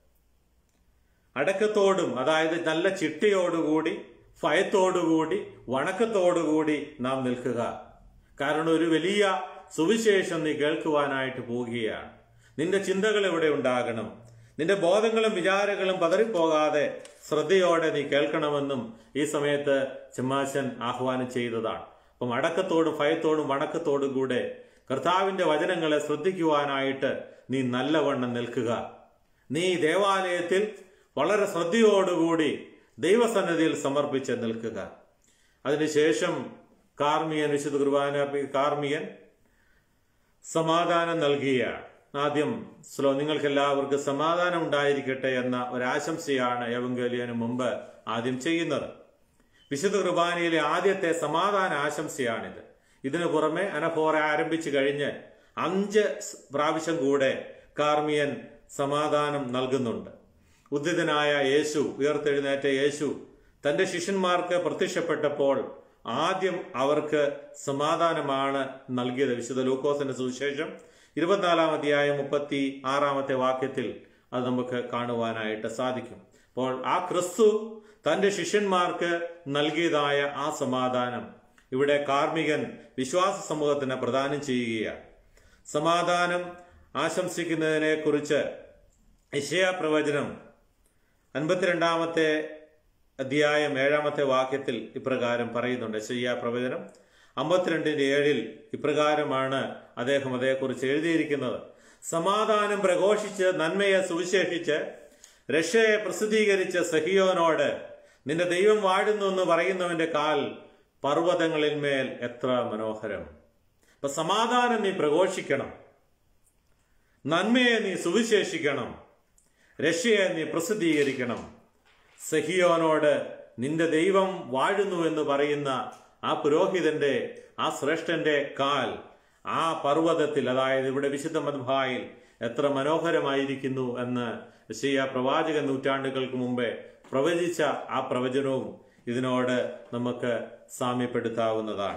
അടക്കത്തോടും അതായത് നല്ല ചിട്ടയോടുകൂടി ഭയത്തോടുകൂടി വണക്കത്തോടുകൂടി നാം നിൽക്കുക കാരണം ഒരു വലിയ സുവിശേഷം നീ കേൾക്കുവാനായിട്ട് പോവുകയാണ് നിന്റെ ചിന്തകൾ ഇവിടെ ഉണ്ടാകണം നിന്റെ ബോധങ്ങളും വിചാരങ്ങളും പതറിപ്പോകാതെ ശ്രദ്ധയോടെ നീ കേൾക്കണമെന്നും ഈ സമയത്ത് ചെമ്മാശൻ ആഹ്വാനം ചെയ്തതാണ് അപ്പം അടക്കത്തോടും ഭയത്തോടും വണക്കത്തോടും കൂടെ കർത്താവിന്റെ വചനങ്ങളെ ശ്രദ്ധിക്കുവാനായിട്ട് നീ നല്ലവണ്ണം നിൽക്കുക നീ ദേവാലയത്തിൽ വളരെ ശ്രദ്ധയോടുകൂടി ദൈവസന്നിധിയിൽ സമർപ്പിച്ച് നിൽക്കുക അതിനുശേഷം കാർമിയൻ വിശുദ്ധ കുർബാന കാർമിയൻ സമാധാനം നൽകിയാണ് ആദ്യം സ്ലോ നിങ്ങൾക്ക് എല്ലാവർക്കും സമാധാനം ഉണ്ടായിരിക്കട്ടെ എന്ന ഒരാശംസയാണ് എവങ്കലിയന് മുമ്പ് ആദ്യം ചെയ്യുന്നത് വിശുദ്ധ കുർബാനയിലെ ആദ്യത്തെ സമാധാന ആശംസയാണിത് ഇതിനു പുറമെ അനഫോറ ആരംഭിച്ചു കഴിഞ്ഞ് അഞ്ച് സ് പ്രാവശ്യം കൂടെ കാർമിയൻ സമാധാനം നൽകുന്നുണ്ട് ഉദ്ധിതനായ യേശു ഉയർത്തെഴുന്നേറ്റ യേശു തന്റെ ശിഷ്യന്മാർക്ക് പ്രത്യക്ഷപ്പെട്ടപ്പോൾ ആദ്യം അവർക്ക് സമാധാനമാണ് നൽകിയത് വിശുദ്ധ ലൂക്കോസിന്റെ സുവിശേഷം ഇരുപത്തിനാലാം അധ്യായം മുപ്പത്തി ആറാമത്തെ വാക്യത്തിൽ അത് നമുക്ക് കാണുവാനായിട്ട് സാധിക്കും അപ്പോൾ ആ ക്രിസ്തു തന്റെ ശിഷ്യന്മാർക്ക് നൽകിയതായ ആ സമാധാനം ഇവിടെ കാർമികൻ വിശ്വാസ സമൂഹത്തിന് പ്രദാനം ചെയ്യുകയാണ് സമാധാനം ആശംസിക്കുന്നതിനെ കുറിച്ച് യശയാ പ്രവചനം അൻപത്തിരണ്ടാമത്തെ അധ്യായം ഏഴാമത്തെ വാക്യത്തിൽ ഇപ്രകാരം പറയുന്നുണ്ട് യശയ്യ പ്രവചനം അമ്പത്തിരണ്ടിന്റെ ഏഴിൽ ഇപ്രകാരമാണ് അദ്ദേഹം അതേക്കുറിച്ച് എഴുതിയിരിക്കുന്നത് സമാധാനം പ്രഘോഷിച്ച് നന്മയെ സുവിശേഷിച്ച് രക്ഷയെ പ്രസിദ്ധീകരിച്ച സഹിയോനോട് നിന്റെ ദൈവം വാഴുന്നു എന്ന് പറയുന്നവന്റെ കാൽ പർവ്വതങ്ങളിന്മേൽ എത്ര മനോഹരം അപ്പൊ സമാധാനം നീ പ്രഘോഷിക്കണം നന്മയെ നീ സുവിശേഷിക്കണം രക്ഷയെ നീ പ്രസിദ്ധീകരിക്കണം സഹിയോനോട് നിന്റെ ദൈവം വാഴുന്നു എന്ന് പറയുന്ന ആ പുരോഹിതന്റെ ആ ശ്രേഷ്ഠന്റെ കാൽ ആ പർവ്വതത്തിൽ അതായത് ഇവിടെ വിശുദ്ധ മദ്ഭായിൽ എത്ര മനോഹരമായിരിക്കുന്നു എന്ന് യശയ്യ പ്രവാചക നൂറ്റാണ്ടുകൾക്ക് മുമ്പേ പ്രവചിച്ച ആ പ്രവചനവും ഇതിനോട് നമുക്ക് സാമ്യപ്പെടുത്താവുന്നതാണ്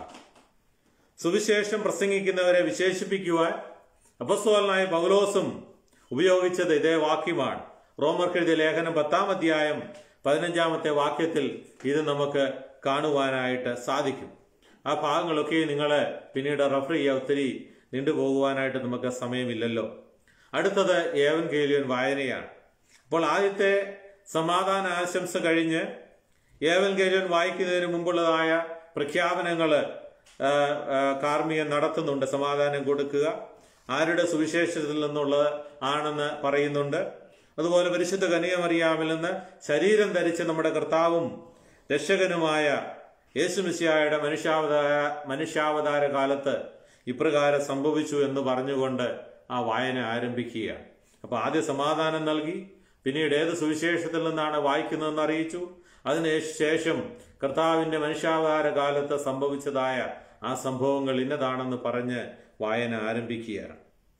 സുവിശേഷം പ്രസംഗിക്കുന്നവരെ വിശേഷിപ്പിക്കുവാൻ അപസ്തോലനായ പൗലോസും ഉപയോഗിച്ചത് ഇതേ വാക്യമാണ് റോമർക്കെഴുതിയ ലേഖനം പത്താം അധ്യായം പതിനഞ്ചാമത്തെ വാക്യത്തിൽ ഇത് നമുക്ക് കാണുവാനായിട്ട് സാധിക്കും ആ ഭാഗങ്ങളൊക്കെ നിങ്ങൾ പിന്നീട് റെഫർ ചെയ്യുക ഒത്തിരി നീണ്ടുപോകുവാനായിട്ട് നമുക്ക് സമയമില്ലല്ലോ അടുത്തത് ഏവൻ കേലിയൻ വായനയാണ് അപ്പോൾ ആദ്യത്തെ സമാധാന ആശംസ കഴിഞ്ഞ് ഏവൻ കേലിയൻ വായിക്കുന്നതിന് മുമ്പുള്ളതായ പ്രഖ്യാപനങ്ങള് ആ, ആ, കാർമികൻ നടത്തുന്നുണ്ട് സമാധാനം കൊടുക്കുക ആരുടെ സുവിശേഷത്തിൽ നിന്നുള്ളത് ആണെന്ന് പറയുന്നുണ്ട് അതുപോലെ പരിശുദ്ധ കനിയമറിയാമിൽ നിന്ന് ശരീരം ധരിച്ച നമ്മുടെ കർത്താവും രക്ഷകനുമായ യേശുമിശിയായുടെ മനുഷ്യാവതാര മനുഷ്യാവതാര കാലത്ത് ഇപ്രകാരം സംഭവിച്ചു എന്ന് പറഞ്ഞുകൊണ്ട് ആ വായന ആരംഭിക്കുകയാണ് അപ്പൊ ആദ്യ സമാധാനം നൽകി പിന്നീട് ഏത് സുവിശേഷത്തിൽ നിന്നാണ് വായിക്കുന്നതെന്ന് അറിയിച്ചു അതിന് ശേഷം കർത്താവിന്റെ മനുഷ്യാവതാര കാലത്ത് സംഭവിച്ചതായ ആ സംഭവങ്ങൾ ഇന്നതാണെന്ന് പറഞ്ഞ് വായന ആരംഭിക്കുകയാണ്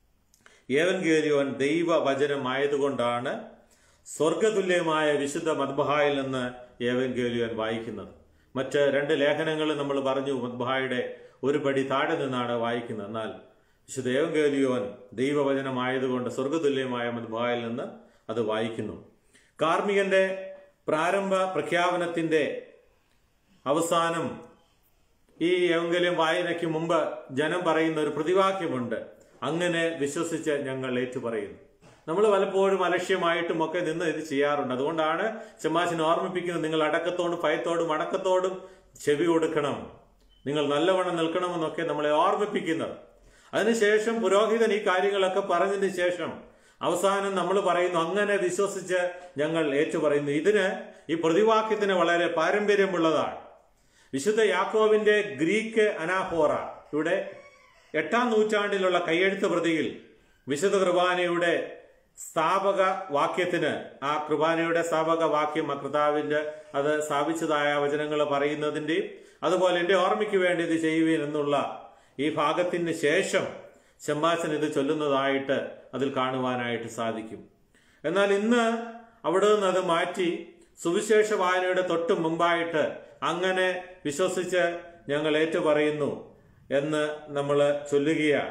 ഏവൻഗേലിയോൻ ദൈവവചനമായതുകൊണ്ടാണ് സ്വർഗതുല്യമായ വിശുദ്ധ മദ്ബഹായിൽ നിന്ന് ഏവൻഗേലിയോൻ വായിക്കുന്നത് മറ്റ് രണ്ട് ലേഖനങ്ങൾ നമ്മൾ പറഞ്ഞു മദ്ബഹായുടെ ഒരു പടി താഴെ നിന്നാണ് വായിക്കുന്നത് എന്നാൽ വിശുദ്ധ ഏവൻഗേലിയോൻ ദൈവവചനമായതുകൊണ്ട് സ്വർഗതുല്യമായ മദ്ബഹായിൽ നിന്ന് അത് വായിക്കുന്നു കാർമികന്റെ പ്രാരംഭ പ്രഖ്യാപനത്തിന്റെ അവസാനം ഈ എവങ്കല്യം വായനയ്ക്ക് മുമ്പ് ജനം പറയുന്ന ഒരു പ്രതിവാക്യമുണ്ട് അങ്ങനെ വിശ്വസിച്ച് ഞങ്ങൾ ഏറ്റുപറയുന്നു നമ്മൾ പലപ്പോഴും അലക്ഷ്യമായിട്ടും ഒക്കെ നിന്ന് ഇത് ചെയ്യാറുണ്ട് അതുകൊണ്ടാണ് ചെമ്മാശിനെ ഓർമ്മിപ്പിക്കുന്നത് നിങ്ങൾ അടക്കത്തോടും ഭയത്തോടും അടക്കത്തോടും ചെവി കൊടുക്കണം നിങ്ങൾ നല്ലവണ്ണം നിൽക്കണമെന്നൊക്കെ നമ്മളെ ഓർമ്മിപ്പിക്കുന്നത് അതിനുശേഷം പുരോഹിതൻ ഈ കാര്യങ്ങളൊക്കെ പറഞ്ഞതിന് ശേഷം അവസാനം നമ്മൾ പറയുന്നു അങ്ങനെ വിശ്വസിച്ച് ഞങ്ങൾ ഏറ്റുപറയുന്നു ഇതിന് ഈ പ്രതിവാക്യത്തിന് വളരെ പാരമ്പര്യമുള്ളതാണ് വിശുദ്ധ യാക്കോവിന്റെ ഗ്രീക്ക് അനാഫോറ ഇവിടെ എട്ടാം നൂറ്റാണ്ടിലുള്ള കയ്യെഴുത്ത് പ്രതിയിൽ വിശുദ്ധ കുർബാനയുടെ സ്ഥാപക വാക്യത്തിന് ആ കുർബാനയുടെ സ്ഥാപക വാക്യം ആ കർത്താവിന്റെ അത് സ്ഥാപിച്ചതായ വചനങ്ങൾ പറയുന്നതിന്റെയും അതുപോലെ എന്റെ ഓർമ്മയ്ക്ക് വേണ്ടി ഇത് ചെയ്യുവീൻ എന്നുള്ള ഈ ഭാഗത്തിന് ശേഷം ശമ്മാസൻ ഇത് ചൊല്ലുന്നതായിട്ട് അതിൽ കാണുവാനായിട്ട് സാധിക്കും എന്നാൽ ഇന്ന് അവിടെ നിന്ന് അത് മാറ്റി സുവിശേഷ വായനയുടെ തൊട്ട് മുമ്പായിട്ട് അങ്ങനെ വിശ്വസിച്ച് ഞങ്ങൾ ഏറ്റുപറയുന്നു എന്ന് നമ്മൾ ചൊല്ലുകയാണ്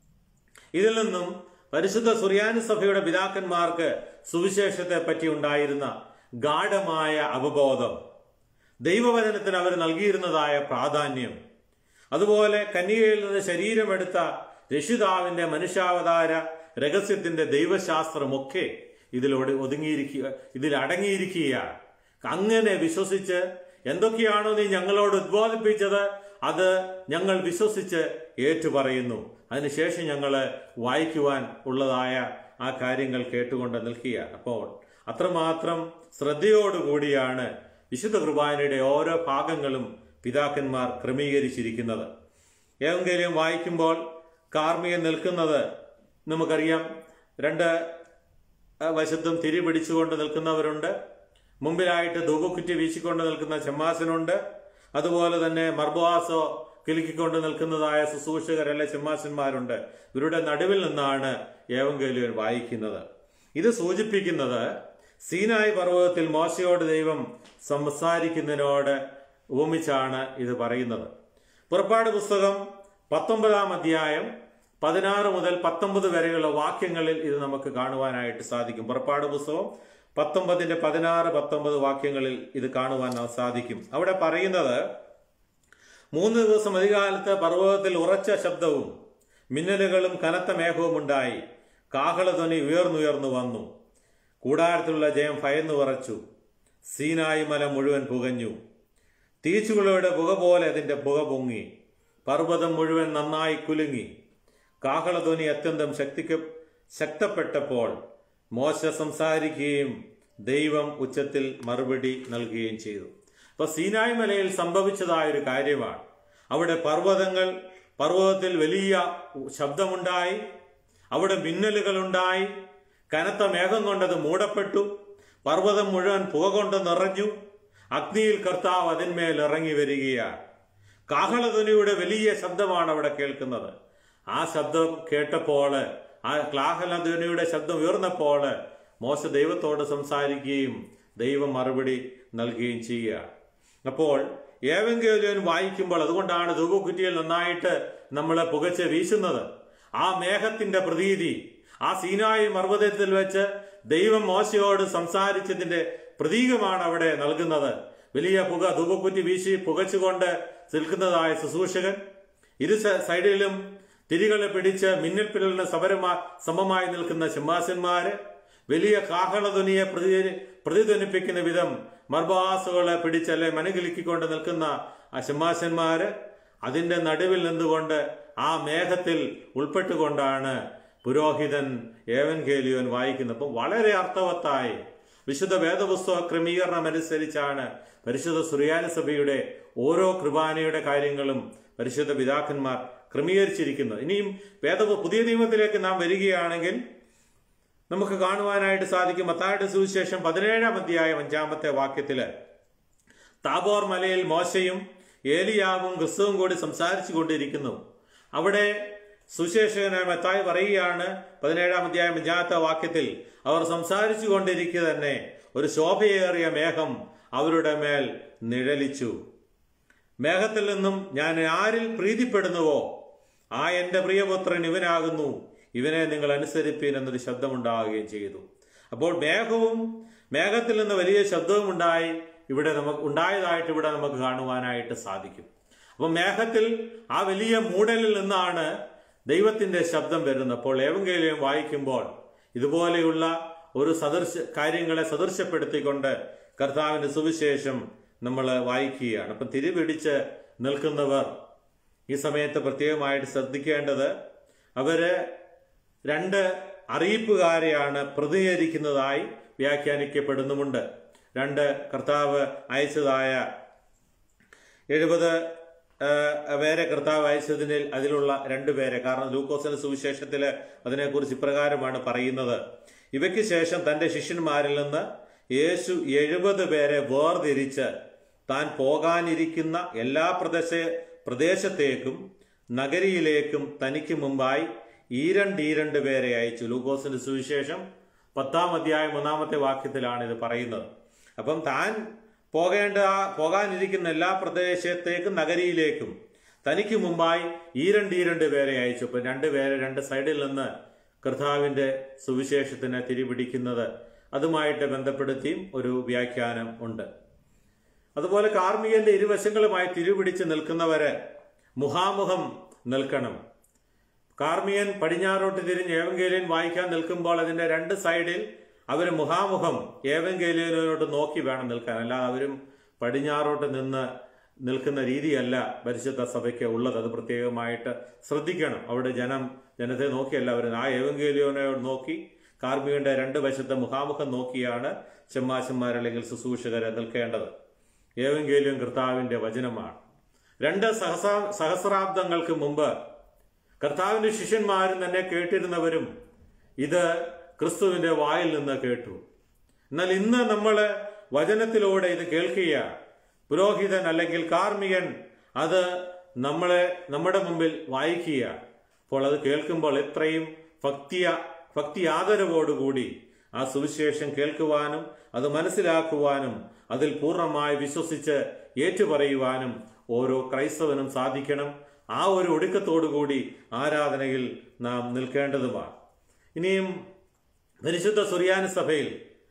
ഇതിൽ നിന്നും പരിശുദ്ധ സുറിയാനി സഭയുടെ പിതാക്കന്മാർക്ക് സുവിശേഷത്തെ പറ്റി ഉണ്ടായിരുന്ന ഗാഠമായ അവബോധം ദൈവവചനത്തിന് അവർ നൽകിയിരുന്നതായ പ്രാധാന്യം അതുപോലെ കന്യകയിൽ നിന്ന് ശരീരമെടുത്ത രക്ഷിതാവിന്റെ മനുഷ്യാവതാര രഹസ്യത്തിന്റെ ദൈവശാസ്ത്രമൊക്കെ ഇതിലൂടെ ഒതുങ്ങിയിരിക്കുക ഇതിൽ അടങ്ങിയിരിക്കുകയാണ് അങ്ങനെ വിശ്വസിച്ച് എന്തൊക്കെയാണോ നീ ഞങ്ങളോട് ഉദ്ബോധിപ്പിച്ചത് അത് ഞങ്ങൾ വിശ്വസിച്ച് ഏറ്റുപറയുന്നു അതിനുശേഷം ഞങ്ങൾ വായിക്കുവാൻ ഉള്ളതായ ആ കാര്യങ്ങൾ കേട്ടുകൊണ്ട് നിൽക്കുകയാണ് അപ്പോൾ അത്രമാത്രം ശ്രദ്ധയോടുകൂടിയാണ് വിശുദ്ധ കുർബാനയുടെ ഓരോ ഭാഗങ്ങളും പിതാക്കന്മാർ ക്രമീകരിച്ചിരിക്കുന്നത് ഏതെങ്കിലും വായിക്കുമ്പോൾ കാർമികൻ നിൽക്കുന്നത് നമുക്കറിയാം രണ്ട് വശത്തും തിരി പിടിച്ചുകൊണ്ട് നിൽക്കുന്നവരുണ്ട് മുമ്പിലായിട്ട് ധൂപക്കുറ്റി വീശിക്കൊണ്ട് നിൽക്കുന്ന ചെമ്മാസനുണ്ട് അതുപോലെ തന്നെ മർബാസോ കിലുക്കിക്കൊണ്ട് നിൽക്കുന്നതായ ശുശ്രൂഷകരല്ല ചെമ്മാസന്മാരുണ്ട് ഇവരുടെ നടുവിൽ നിന്നാണ് ഏവങ്കേലിയൻ വായിക്കുന്നത് ഇത് സൂചിപ്പിക്കുന്നത് സീനായി പർവ്വതത്തിൽ മോശയോട് ദൈവം സംസാരിക്കുന്നതിനോട് ഉപമിച്ചാണ് ഇത് പറയുന്നത് പുറപ്പാട് പുസ്തകം പത്തൊമ്പതാം അധ്യായം പതിനാറ് മുതൽ പത്തൊമ്പത് വരെയുള്ള വാക്യങ്ങളിൽ ഇത് നമുക്ക് കാണുവാനായിട്ട് സാധിക്കും പുറപ്പാട് പുസ്തകം പത്തൊമ്പതിന്റെ പതിനാറ് പത്തൊമ്പത് വാക്യങ്ങളിൽ ഇത് കാണുവാൻ സാധിക്കും അവിടെ പറയുന്നത് മൂന്ന് ദിവസം അധികാലത്ത് പർവ്വതത്തിൽ ഉറച്ച ശബ്ദവും മിന്നലുകളും കനത്ത മേഘവും ഉണ്ടായി കാഹളധ്വനി ഉയർന്നുയർന്നു വന്നു കൂടാരത്തിലുള്ള ജയം ഭയന്നു വിറച്ചു സീനായി മല മുഴുവൻ പുകഞ്ഞു തീച്ചുകളുടെ പുക പോലെ അതിന്റെ പുക പൊങ്ങി പർവ്വതം മുഴുവൻ നന്നായി കുലുങ്ങി കാഹളധ്വനി അത്യന്തം ശക്തിക്ക് ശക്തപ്പെട്ടപ്പോൾ മോശ സംസാരിക്കുകയും ദൈവം ഉച്ചത്തിൽ മറുപടി നൽകുകയും ചെയ്തു അപ്പൊ സീനായ് മലയിൽ സംഭവിച്ചതായ ഒരു കാര്യമാണ് അവിടെ പർവ്വതങ്ങൾ പർവ്വതത്തിൽ വലിയ ശബ്ദമുണ്ടായി അവിടെ മിന്നലുകളുണ്ടായി കനത്ത മേഘം കൊണ്ടത് മൂടപ്പെട്ടു പർവ്വതം മുഴുവൻ പുക കൊണ്ട് നിറഞ്ഞു അഗ്നിയിൽ കർത്താവ് അതിന്മേൽ ഇറങ്ങി വരികയാണ് കാഹളധ്വനിയുടെ വലിയ ശബ്ദമാണ് അവിടെ കേൾക്കുന്നത് ആ ശബ്ദം കേട്ടപ്പോൾ ആ കാഹളധ്വനിയുടെ ശബ്ദം ഉയർന്നപ്പോൾ മോശ ദൈവത്തോട് സംസാരിക്കുകയും ദൈവം മറുപടി നൽകുകയും ചെയ്യുക അപ്പോൾ ഏവെങ്കിലും വായിക്കുമ്പോൾ അതുകൊണ്ടാണ് ധൂപക്കുറ്റിയിൽ നന്നായിട്ട് നമ്മൾ പുകച്ച് വീശുന്നത് ആ മേഘത്തിന്റെ പ്രതീതി ആ സീനായി പർവ്വതത്തിൽ വെച്ച് ദൈവം മോശയോട് സംസാരിച്ചതിന്റെ പ്രതീകമാണ് അവിടെ നൽകുന്നത് വലിയ പുക ധൂപക്കുറ്റി വീശി പുകച്ചുകൊണ്ട് നിൽക്കുന്നതായ ശുശ്രൂഷകൻ ഇരു സൈഡിലും തിരികളെ പിടിച്ച് മിന്നൽ പിരലിന് സമരമാ സമമായി നിൽക്കുന്ന സിംഹാസന്മാര് വലിയ കാഹളധ്വനിയെ പ്രതി പ്രതിധ്വനിപ്പിക്കുന്ന വിധം മർബാസുകളെ പിടിച്ചല്ലെ മനകിലുക്കിക്കൊണ്ട് നിൽക്കുന്ന ആ സിംഹാസന്മാര് അതിന്റെ നടുവിൽ നിന്നുകൊണ്ട് ആ മേഘത്തിൽ ഉൾപ്പെട്ടുകൊണ്ടാണ് പുരോഹിതൻ ഏവൻഗേലിയോൻ വായിക്കുന്നത് അപ്പം വളരെ അർത്ഥവത്തായി വിശുദ്ധ വേദപുസ്തക ക്രമീകരണം അനുസരിച്ചാണ് പരിശുദ്ധ സുറിയാനി സഭയുടെ ഓരോ കൃപാനയുടെ കാര്യങ്ങളും പരിശുദ്ധ പിതാക്കന്മാർ ക്രമീകരിച്ചിരിക്കുന്നത് ഇനിയും വേദ പുതിയ നിയമത്തിലേക്ക് നാം വരികയാണെങ്കിൽ നമുക്ക് കാണുവാനായിട്ട് സാധിക്കും മത്തായുടെ സുവിശേഷം പതിനേഴാം അധ്യായം അഞ്ചാമത്തെ വാക്യത്തില് താബോർ മലയിൽ മോശയും ഏലിയാവും ക്രിസ്തുവും കൂടി സംസാരിച്ചു കൊണ്ടിരിക്കുന്നു അവിടെ സുശേഷകനായ മത്തായി പറയുകയാണ് പതിനേഴാം അധ്യായം അഞ്ചാമത്തെ വാക്യത്തിൽ അവർ സംസാരിച്ചു കൊണ്ടിരിക്കുക തന്നെ ഒരു ശോഭയേറിയ മേഘം അവരുടെ മേൽ നിഴലിച്ചു മേഘത്തിൽ നിന്നും ഞാൻ ആരിൽ പ്രീതിപ്പെടുന്നുവോ ആ എന്റെ പ്രിയപുത്രൻ ഇവനാകുന്നു ഇവനെ നിങ്ങൾ അനുസരിപ്പീൻ എന്നൊരു ശബ്ദമുണ്ടാവുകയും ചെയ്തു അപ്പോൾ മേഘവും മേഘത്തിൽ നിന്ന് വലിയ ശബ്ദവും ഉണ്ടായി ഇവിടെ നമുക്ക് ഉണ്ടായതായിട്ട് ഇവിടെ നമുക്ക് കാണുവാനായിട്ട് സാധിക്കും അപ്പൊ മേഘത്തിൽ ആ വലിയ മൂടലിൽ നിന്നാണ് ദൈവത്തിന്റെ ശബ്ദം വരുന്നത് അപ്പോൾ ഏവങ്കേലിയം വായിക്കുമ്പോൾ ഇതുപോലെയുള്ള ഒരു സദൃശ കാര്യങ്ങളെ സദൃശപ്പെടുത്തിക്കൊണ്ട് കർത്താവിന്റെ സുവിശേഷം നമ്മൾ വായിക്കുകയാണ് അപ്പം തിരിപിടിച്ച് നിൽക്കുന്നവർ ഈ സമയത്ത് പ്രത്യേകമായിട്ട് ശ്രദ്ധിക്കേണ്ടത് അവര് രണ്ട് അറിയിപ്പുകാരെയാണ് പ്രതികരിക്കുന്നതായി വ്യാഖ്യാനിക്കപ്പെടുന്നുമുണ്ട് രണ്ട് കർത്താവ് അയച്ചതായ എഴുപത് ആ, പേരെ കർത്താവ് അയച്ചതിൽ അതിലുള്ള രണ്ടുപേരെ കാരണം ലൂക്കോസിന്റെ സുവിശേഷത്തില് അതിനെക്കുറിച്ച് ഇപ്രകാരമാണ് പറയുന്നത് ഇവയ്ക്ക് ശേഷം തന്റെ ശിഷ്യന്മാരിൽ നിന്ന് യേശു എഴുപത് പേരെ വേർതിരിച്ച് താൻ പോകാനിരിക്കുന്ന എല്ലാ പ്രദേശ പ്രദേശത്തേക്കും നഗരിയിലേക്കും തനിക്ക് മുമ്പായി ഈരണ്ടീരണ്ട് പേരെ അയച്ചു ലൂക്കോസിന്റെ സുവിശേഷം പത്താം അധ്യായം മൂന്നാമത്തെ വാക്യത്തിലാണ് ഇത് പറയുന്നത് അപ്പം താൻ പോകേണ്ട പോകാനിരിക്കുന്ന എല്ലാ പ്രദേശത്തേക്കും നഗരിയിലേക്കും തനിക്ക് മുമ്പായി ഈരണ്ട് ഈരണ്ട് പേരെ അയച്ചു ഇപ്പം രണ്ട് പേരെ രണ്ട് സൈഡിൽ നിന്ന് കർത്താവിന്റെ സുവിശേഷത്തിന് തിരിപിടിക്കുന്നത് അതുമായിട്ട് ബന്ധപ്പെടുത്തിയും ഒരു വ്യാഖ്യാനം ഉണ്ട് അതുപോലെ കാർമികന്റെ ഇരുവശങ്ങളുമായി തിരുപിടിച്ച് നിൽക്കുന്നവര് മുഖാമുഖം നിൽക്കണം കാർമിയൻ പടിഞ്ഞാറോട്ട് തിരിഞ്ഞ് ഏവങ്കേലിയൻ വായിക്കാൻ നിൽക്കുമ്പോൾ അതിന്റെ രണ്ട് സൈഡിൽ അവർ മുഖാമുഖം ഏവങ്കേലിയനോട്ട് നോക്കി വേണം നിൽക്കാൻ അല്ലാതെ അവരും പടിഞ്ഞാറോട്ട് നിന്ന് നിൽക്കുന്ന രീതിയല്ല പരിശുദ്ധ സഭയ്ക്ക് ഉള്ളത് അത് പ്രത്യേകമായിട്ട് ശ്രദ്ധിക്കണം അവിടെ ജനം ജനത്തെ നോക്കിയല്ല അവർ ആ ഏവങ്കേലിയോനെ നോക്കി കാർമികന്റെ രണ്ട് വശത്തെ മുഖാമുഖം നോക്കിയാണ് ചെമ്മാശന്മാർ അല്ലെങ്കിൽ ശുശ്രൂഷകരെ നിൽക്കേണ്ടത് ഏവങ്കേലിയം കർത്താവിന്റെ വചനമാണ് രണ്ട് സഹസ സഹസ്രാബ്ദങ്ങൾക്ക് മുമ്പ് കർത്താവിന്റെ ശിഷ്യന്മാരും തന്നെ കേട്ടിരുന്നവരും ഇത് ക്രിസ്തുവിന്റെ വായിൽ നിന്ന് കേട്ടു എന്നാൽ ഇന്ന് നമ്മൾ വചനത്തിലൂടെ ഇത് കേൾക്കുക പുരോഹിതൻ അല്ലെങ്കിൽ കാർമികൻ അത് നമ്മളെ നമ്മുടെ മുമ്പിൽ വായിക്കുക അപ്പോൾ അത് കേൾക്കുമ്പോൾ എത്രയും ഭക്തിയ ഭക്തി ആദരവോടുകൂടി ആ സുവിശേഷം കേൾക്കുവാനും അത് മനസ്സിലാക്കുവാനും അതിൽ പൂർണ്ണമായി വിശ്വസിച്ച് ഏറ്റുപറയുവാനും ഓരോ ക്രൈസ്തവനും സാധിക്കണം ആ ഒരു ഒടുക്കത്തോടുകൂടി ആരാധനയിൽ നാം നിൽക്കേണ്ടതുമാണ് ഇനിയും പരിശുദ്ധ സുറിയാനി സഭയിൽ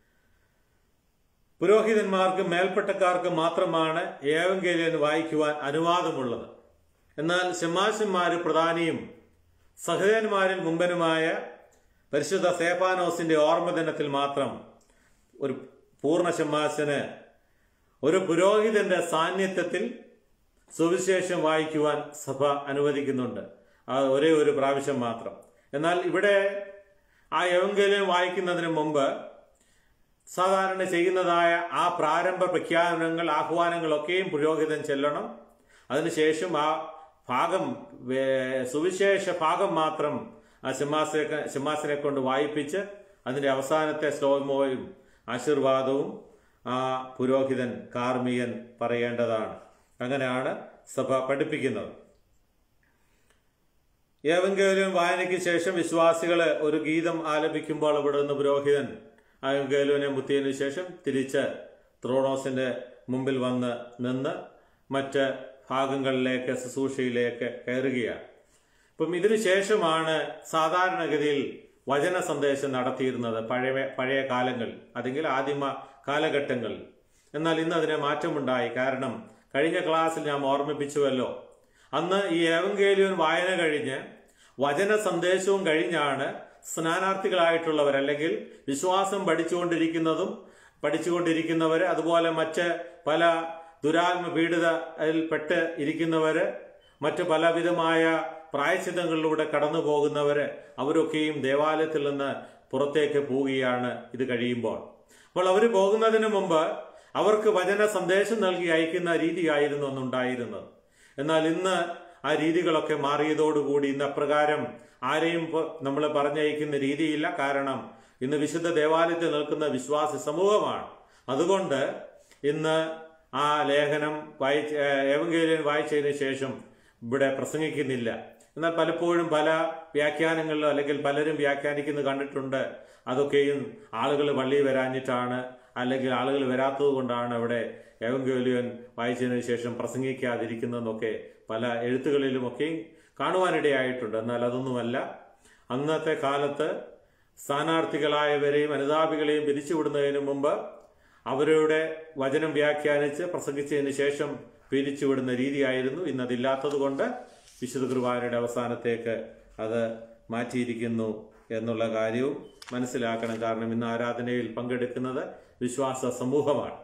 പുരോഹിതന്മാർക്കും മേൽപ്പെട്ടക്കാർക്കും മാത്രമാണ് ഏവങ്കേലിയൻ വായിക്കുവാൻ അനുവാദമുള്ളത് എന്നാൽ ശമാശന്മാര് പ്രധാനിയും സഹോദരന്മാരിൽ മുമ്പനുമായ പരിശുദ്ധ സേഫാനോസിന്റെ ഓർമ്മദിനത്തിൽ മാത്രം ഒരു പൂർണ്ണ ശമാശന് ഒരു പുരോഹിതന്റെ സാന്നിധ്യത്തിൽ സുവിശേഷം വായിക്കുവാൻ സഭ അനുവദിക്കുന്നുണ്ട് ആ ഒരേ ഒരു പ്രാവശ്യം മാത്രം എന്നാൽ ഇവിടെ ആ എവങ്കേലിയം വായിക്കുന്നതിന് മുമ്പ് സാധാരണ ചെയ്യുന്നതായ ആ പ്രാരംഭ പ്രഖ്യാപനങ്ങൾ ആഹ്വാനങ്ങളൊക്കെയും പുരോഹിതൻ ചെല്ലണം അതിനുശേഷം ആ ഭാഗം വേ- സുവിശേഷ ഭാഗം മാത്രം ആ സിംഹാസനെ സിംഹാസനെ കൊണ്ട് വായിപ്പിച്ച് അതിന്റെ അവസാനത്തെ ശ്ലോകമോയും ആശീർവാദവും ആ പുരോഹിതൻ കാർമികൻ പറയേണ്ടതാണ് അങ്ങനെയാണ് സഭ പഠിപ്പിക്കുന്നത് ഏവങ്കേലും വായനയ്ക്ക് ശേഷം വിശ്വാസികള് ഒരു ഗീതം ആലപിക്കുമ്പോൾ ഇവിടെ നിന്ന് പുരോഹിതൻ ആ ഏവങ്കേലുവിനെ മുത്തിയതിനു ശേഷം തിരിച്ച് ത്രോണോസിന്റെ മുമ്പിൽ വന്ന് നിന്ന് മറ്റ് ഭാഗങ്ങളിലേക്ക് ശുശ്രൂഷയിലേക്ക് കയറുകയാണ് ഇപ്പം ഇതിനു ശേഷമാണ് സാധാരണഗതിയിൽ വചന സന്ദേശം നടത്തിയിരുന്നത് പഴയ പഴയ കാലങ്ങളിൽ അല്ലെങ്കിൽ ആദിമ കാലഘട്ടങ്ങളിൽ എന്നാൽ ഇന്ന് അതിന് മാറ്റമുണ്ടായി കാരണം കഴിഞ്ഞ ക്ലാസ്സിൽ ഞാൻ ഓർമ്മിപ്പിച്ചുവല്ലോ അന്ന് ഈ ഏവങ്കേലിയൻ വായന കഴിഞ്ഞ് വചന സന്ദേശവും കഴിഞ്ഞാണ് സ്നാനാർത്ഥികളായിട്ടുള്ളവർ അല്ലെങ്കിൽ വിശ്വാസം പഠിച്ചുകൊണ്ടിരിക്കുന്നതും പഠിച്ചുകൊണ്ടിരിക്കുന്നവര് അതുപോലെ മറ്റ് പല ദുരാത്മ പീഡിതയിൽപ്പെട്ട് ഇരിക്കുന്നവര് മറ്റ് പലവിധമായ പ്രായച്ചിതങ്ങളിലൂടെ കടന്നു പോകുന്നവര് അവരൊക്കെയും ദേവാലയത്തിൽ നിന്ന് പുറത്തേക്ക് പോവുകയാണ് ഇത് കഴിയുമ്പോൾ അപ്പോൾ അവർ പോകുന്നതിന് മുമ്പ് അവർക്ക് വചന സന്ദേശം നൽകി അയക്കുന്ന രീതിയായിരുന്നു അന്നുണ്ടായിരുന്നത് എന്നാൽ ഇന്ന് ആ രീതികളൊക്കെ മാറിയതോടുകൂടി ഇന്ന് അപ്രകാരം ആരെയും നമ്മൾ പറഞ്ഞയക്കുന്ന രീതിയില്ല കാരണം ഇന്ന് വിശുദ്ധ ദേവാലയത്തിൽ നിൽക്കുന്ന വിശ്വാസി സമൂഹമാണ് അതുകൊണ്ട് ഇന്ന് ആ ലേഖനം വായിച്ച് ഏവങ്കേലിയൻ വായിച്ചതിന് ശേഷം ഇവിടെ പ്രസംഗിക്കുന്നില്ല എന്നാൽ പലപ്പോഴും പല വ്യാഖ്യാനങ്ങളിലോ അല്ലെങ്കിൽ പലരും വ്യാഖ്യാനിക്കുന്നത് കണ്ടിട്ടുണ്ട് അതൊക്കെയും ആളുകൾ വള്ളി വരാഞ്ഞിട്ടാണ് അല്ലെങ്കിൽ ആളുകൾ വരാത്തത് കൊണ്ടാണ് അവിടെ ഏവങ്കേലിയൻ വായിച്ചതിന് ശേഷം പ്രസംഗിക്കാതിരിക്കുന്നതെന്നൊക്കെ പല എഴുത്തുകളിലുമൊക്കെയും കാണുവാനിടയായിട്ടുണ്ട് എന്നാൽ അതൊന്നുമല്ല അന്നത്തെ കാലത്ത് സ്ഥാനാർത്ഥികളായവരെയും അനുതാപികളെയും പിരിച്ചുവിടുന്നതിന് മുമ്പ് അവരുടെ വചനം വ്യാഖ്യാനിച്ച് പ്രസംഗിച്ചതിന് ശേഷം പിരിച്ചുവിടുന്ന രീതിയായിരുന്നു ഇന്നതില്ലാത്തത് കൊണ്ട് വിശുദ്ധ കുർബാനയുടെ അവസാനത്തേക്ക് അത് മാറ്റിയിരിക്കുന്നു എന്നുള്ള കാര്യവും മനസ്സിലാക്കണം കാരണം ഇന്ന് ആരാധനയിൽ പങ്കെടുക്കുന്നത് വിശ്വാസ സമൂഹമാണ്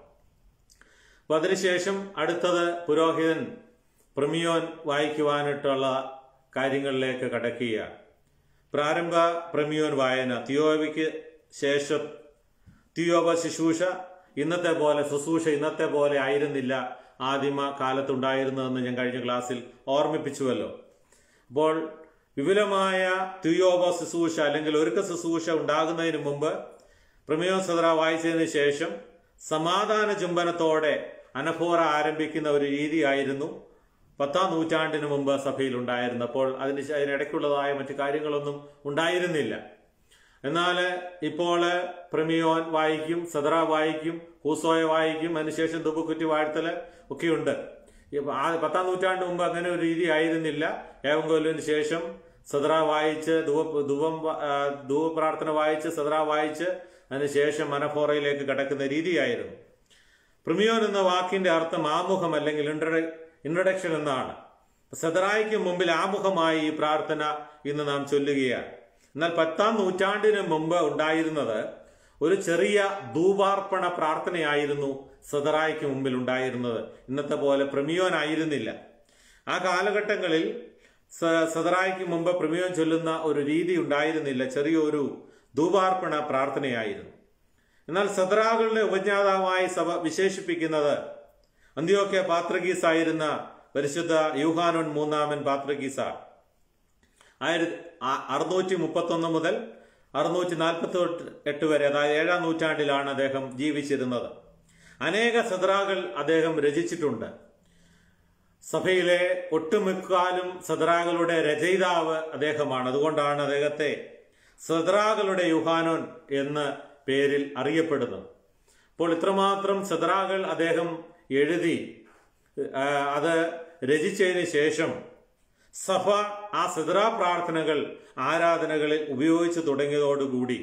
അപ്പൊ അതിനുശേഷം അടുത്തത് പുരോഹിതൻ പ്രമിയോൻ വായിക്കുവാനായിട്ടുള്ള കാര്യങ്ങളിലേക്ക് കടക്കുകയാണ് പ്രാരംഭ പ്രമിയോൻ വായന തിയോവയ്ക്ക് ശേഷം തിയോവ ശുശ്രൂഷ ഇന്നത്തെ പോലെ ശുശ്രൂഷ ഇന്നത്തെ പോലെ ആയിരുന്നില്ല ആദിമ കാലത്തുണ്ടായിരുന്നതെന്ന് ഞാൻ കഴിഞ്ഞ ക്ലാസ്സിൽ ഓർമ്മിപ്പിച്ചുവല്ലോ അപ്പോൾ വിപുലമായ തുയോബ ശുശ്രൂഷ അല്ലെങ്കിൽ ഒരുക്ക ശുശ്രൂഷ ഉണ്ടാകുന്നതിന് മുമ്പ് പ്രമേയോ സദറ വായിച്ചതിന് ശേഷം സമാധാന ചുംബനത്തോടെ അനഫോറ ആരംഭിക്കുന്ന ഒരു രീതിയായിരുന്നു പത്താം നൂറ്റാണ്ടിന് മുമ്പ് സഭയിൽ ഉണ്ടായിരുന്നപ്പോൾ അതിന് ശ- അതിനിടയ്ക്കുള്ളതായ മറ്റു കാര്യങ്ങളൊന്നും ഉണ്ടായിരുന്നില്ല എന്നാൽ ഇപ്പോൾ പ്രമിയോൻ വായിക്കും സദറ വായിക്കും ഹൂസോയ വായിക്കും അതിനുശേഷം ദുബുക്കുറ്റി വാഴ്ത്തല് ഒക്കെയുണ്ട് ഈ ആ പത്താം നൂറ്റാണ്ട് മുമ്പ് അങ്ങനെ ഒരു രീതി ആയിരുന്നില്ല ഏവങ്കോലിന് ശേഷം സദറ വായിച്ച് ധൂവ ധൂവം വ- ആ, ധൂവ പ്രാർത്ഥന വായിച്ച് സദറ വായിച്ച് അതിനുശേഷം മനഫോറയിലേക്ക് കടക്കുന്ന രീതിയായിരുന്നു പ്രിമിയോൻ എന്ന വാക്കിന്റെ അർത്ഥം ആമുഖം അല്ലെങ്കിൽ ഇൻട്രഡക്ഷൻ എന്നാണ് സദറായിക്ക് മുമ്പിൽ ആമുഖമായി ഈ പ്രാർത്ഥന ഇന്ന് നാം ചൊല്ലുകയാണ് എന്നാൽ പത്താം നൂറ്റാണ്ടിന് മുമ്പ് ഉണ്ടായിരുന്നത് ഒരു ചെറിയ ധൂപാർപ്പണ പ്രാർത്ഥനയായിരുന്നു സദറായിക്ക് മുമ്പിൽ ഉണ്ടായിരുന്നത് ഇന്നത്തെ പോലെ പ്രമിയോൻ ആയിരുന്നില്ല ആ കാലഘട്ടങ്ങളിൽ സ- സദറായിക്ക് മുമ്പ് പ്രമിയോൻ ചൊല്ലുന്ന ഒരു രീതി ഉണ്ടായിരുന്നില്ല ചെറിയൊരു ധൂപാർപ്പണ പ്രാർത്ഥനയായിരുന്നു എന്നാൽ സദറാകളുടെ ഉപജ്ഞാതാവായി സഭ വിശേഷിപ്പിക്കുന്നത് അന്ത്യോക്യ പാത്രഗീസ് ആയിരുന്ന പരിശുദ്ധ യൂഹാനോൻ മൂന്നാമൻ പാത്രഗീസ ആയിരത്തി അറുന്നൂറ്റി മുപ്പത്തൊന്ന് മുതൽ അറുന്നൂറ്റി നാൽപ്പത്തി എട്ട് വരെ അതായത് ഏഴാം നൂറ്റാണ്ടിലാണ് അദ്ദേഹം ജീവിച്ചിരുന്നത് അനേക സദറാകൾ അദ്ദേഹം രചിച്ചിട്ടുണ്ട് സഭയിലെ ഒട്ടുമിക്കാലും സദറാകളുടെ രചയിതാവ് അദ്ദേഹമാണ് അതുകൊണ്ടാണ് അദ്ദേഹത്തെ സദറാകളുടെ യുഹാനോൻ എന്ന പേരിൽ അറിയപ്പെടുന്നത് അപ്പോൾ ഇത്രമാത്രം സദറാകൾ അദ്ദേഹം എഴുതി ആ, അത് രചിച്ചതിന് ശേഷം സഭ ആ സദറാ പ്രാർത്ഥനകൾ ആരാധനകളിൽ ഉപയോഗിച്ചു തുടങ്ങിയതോടുകൂടി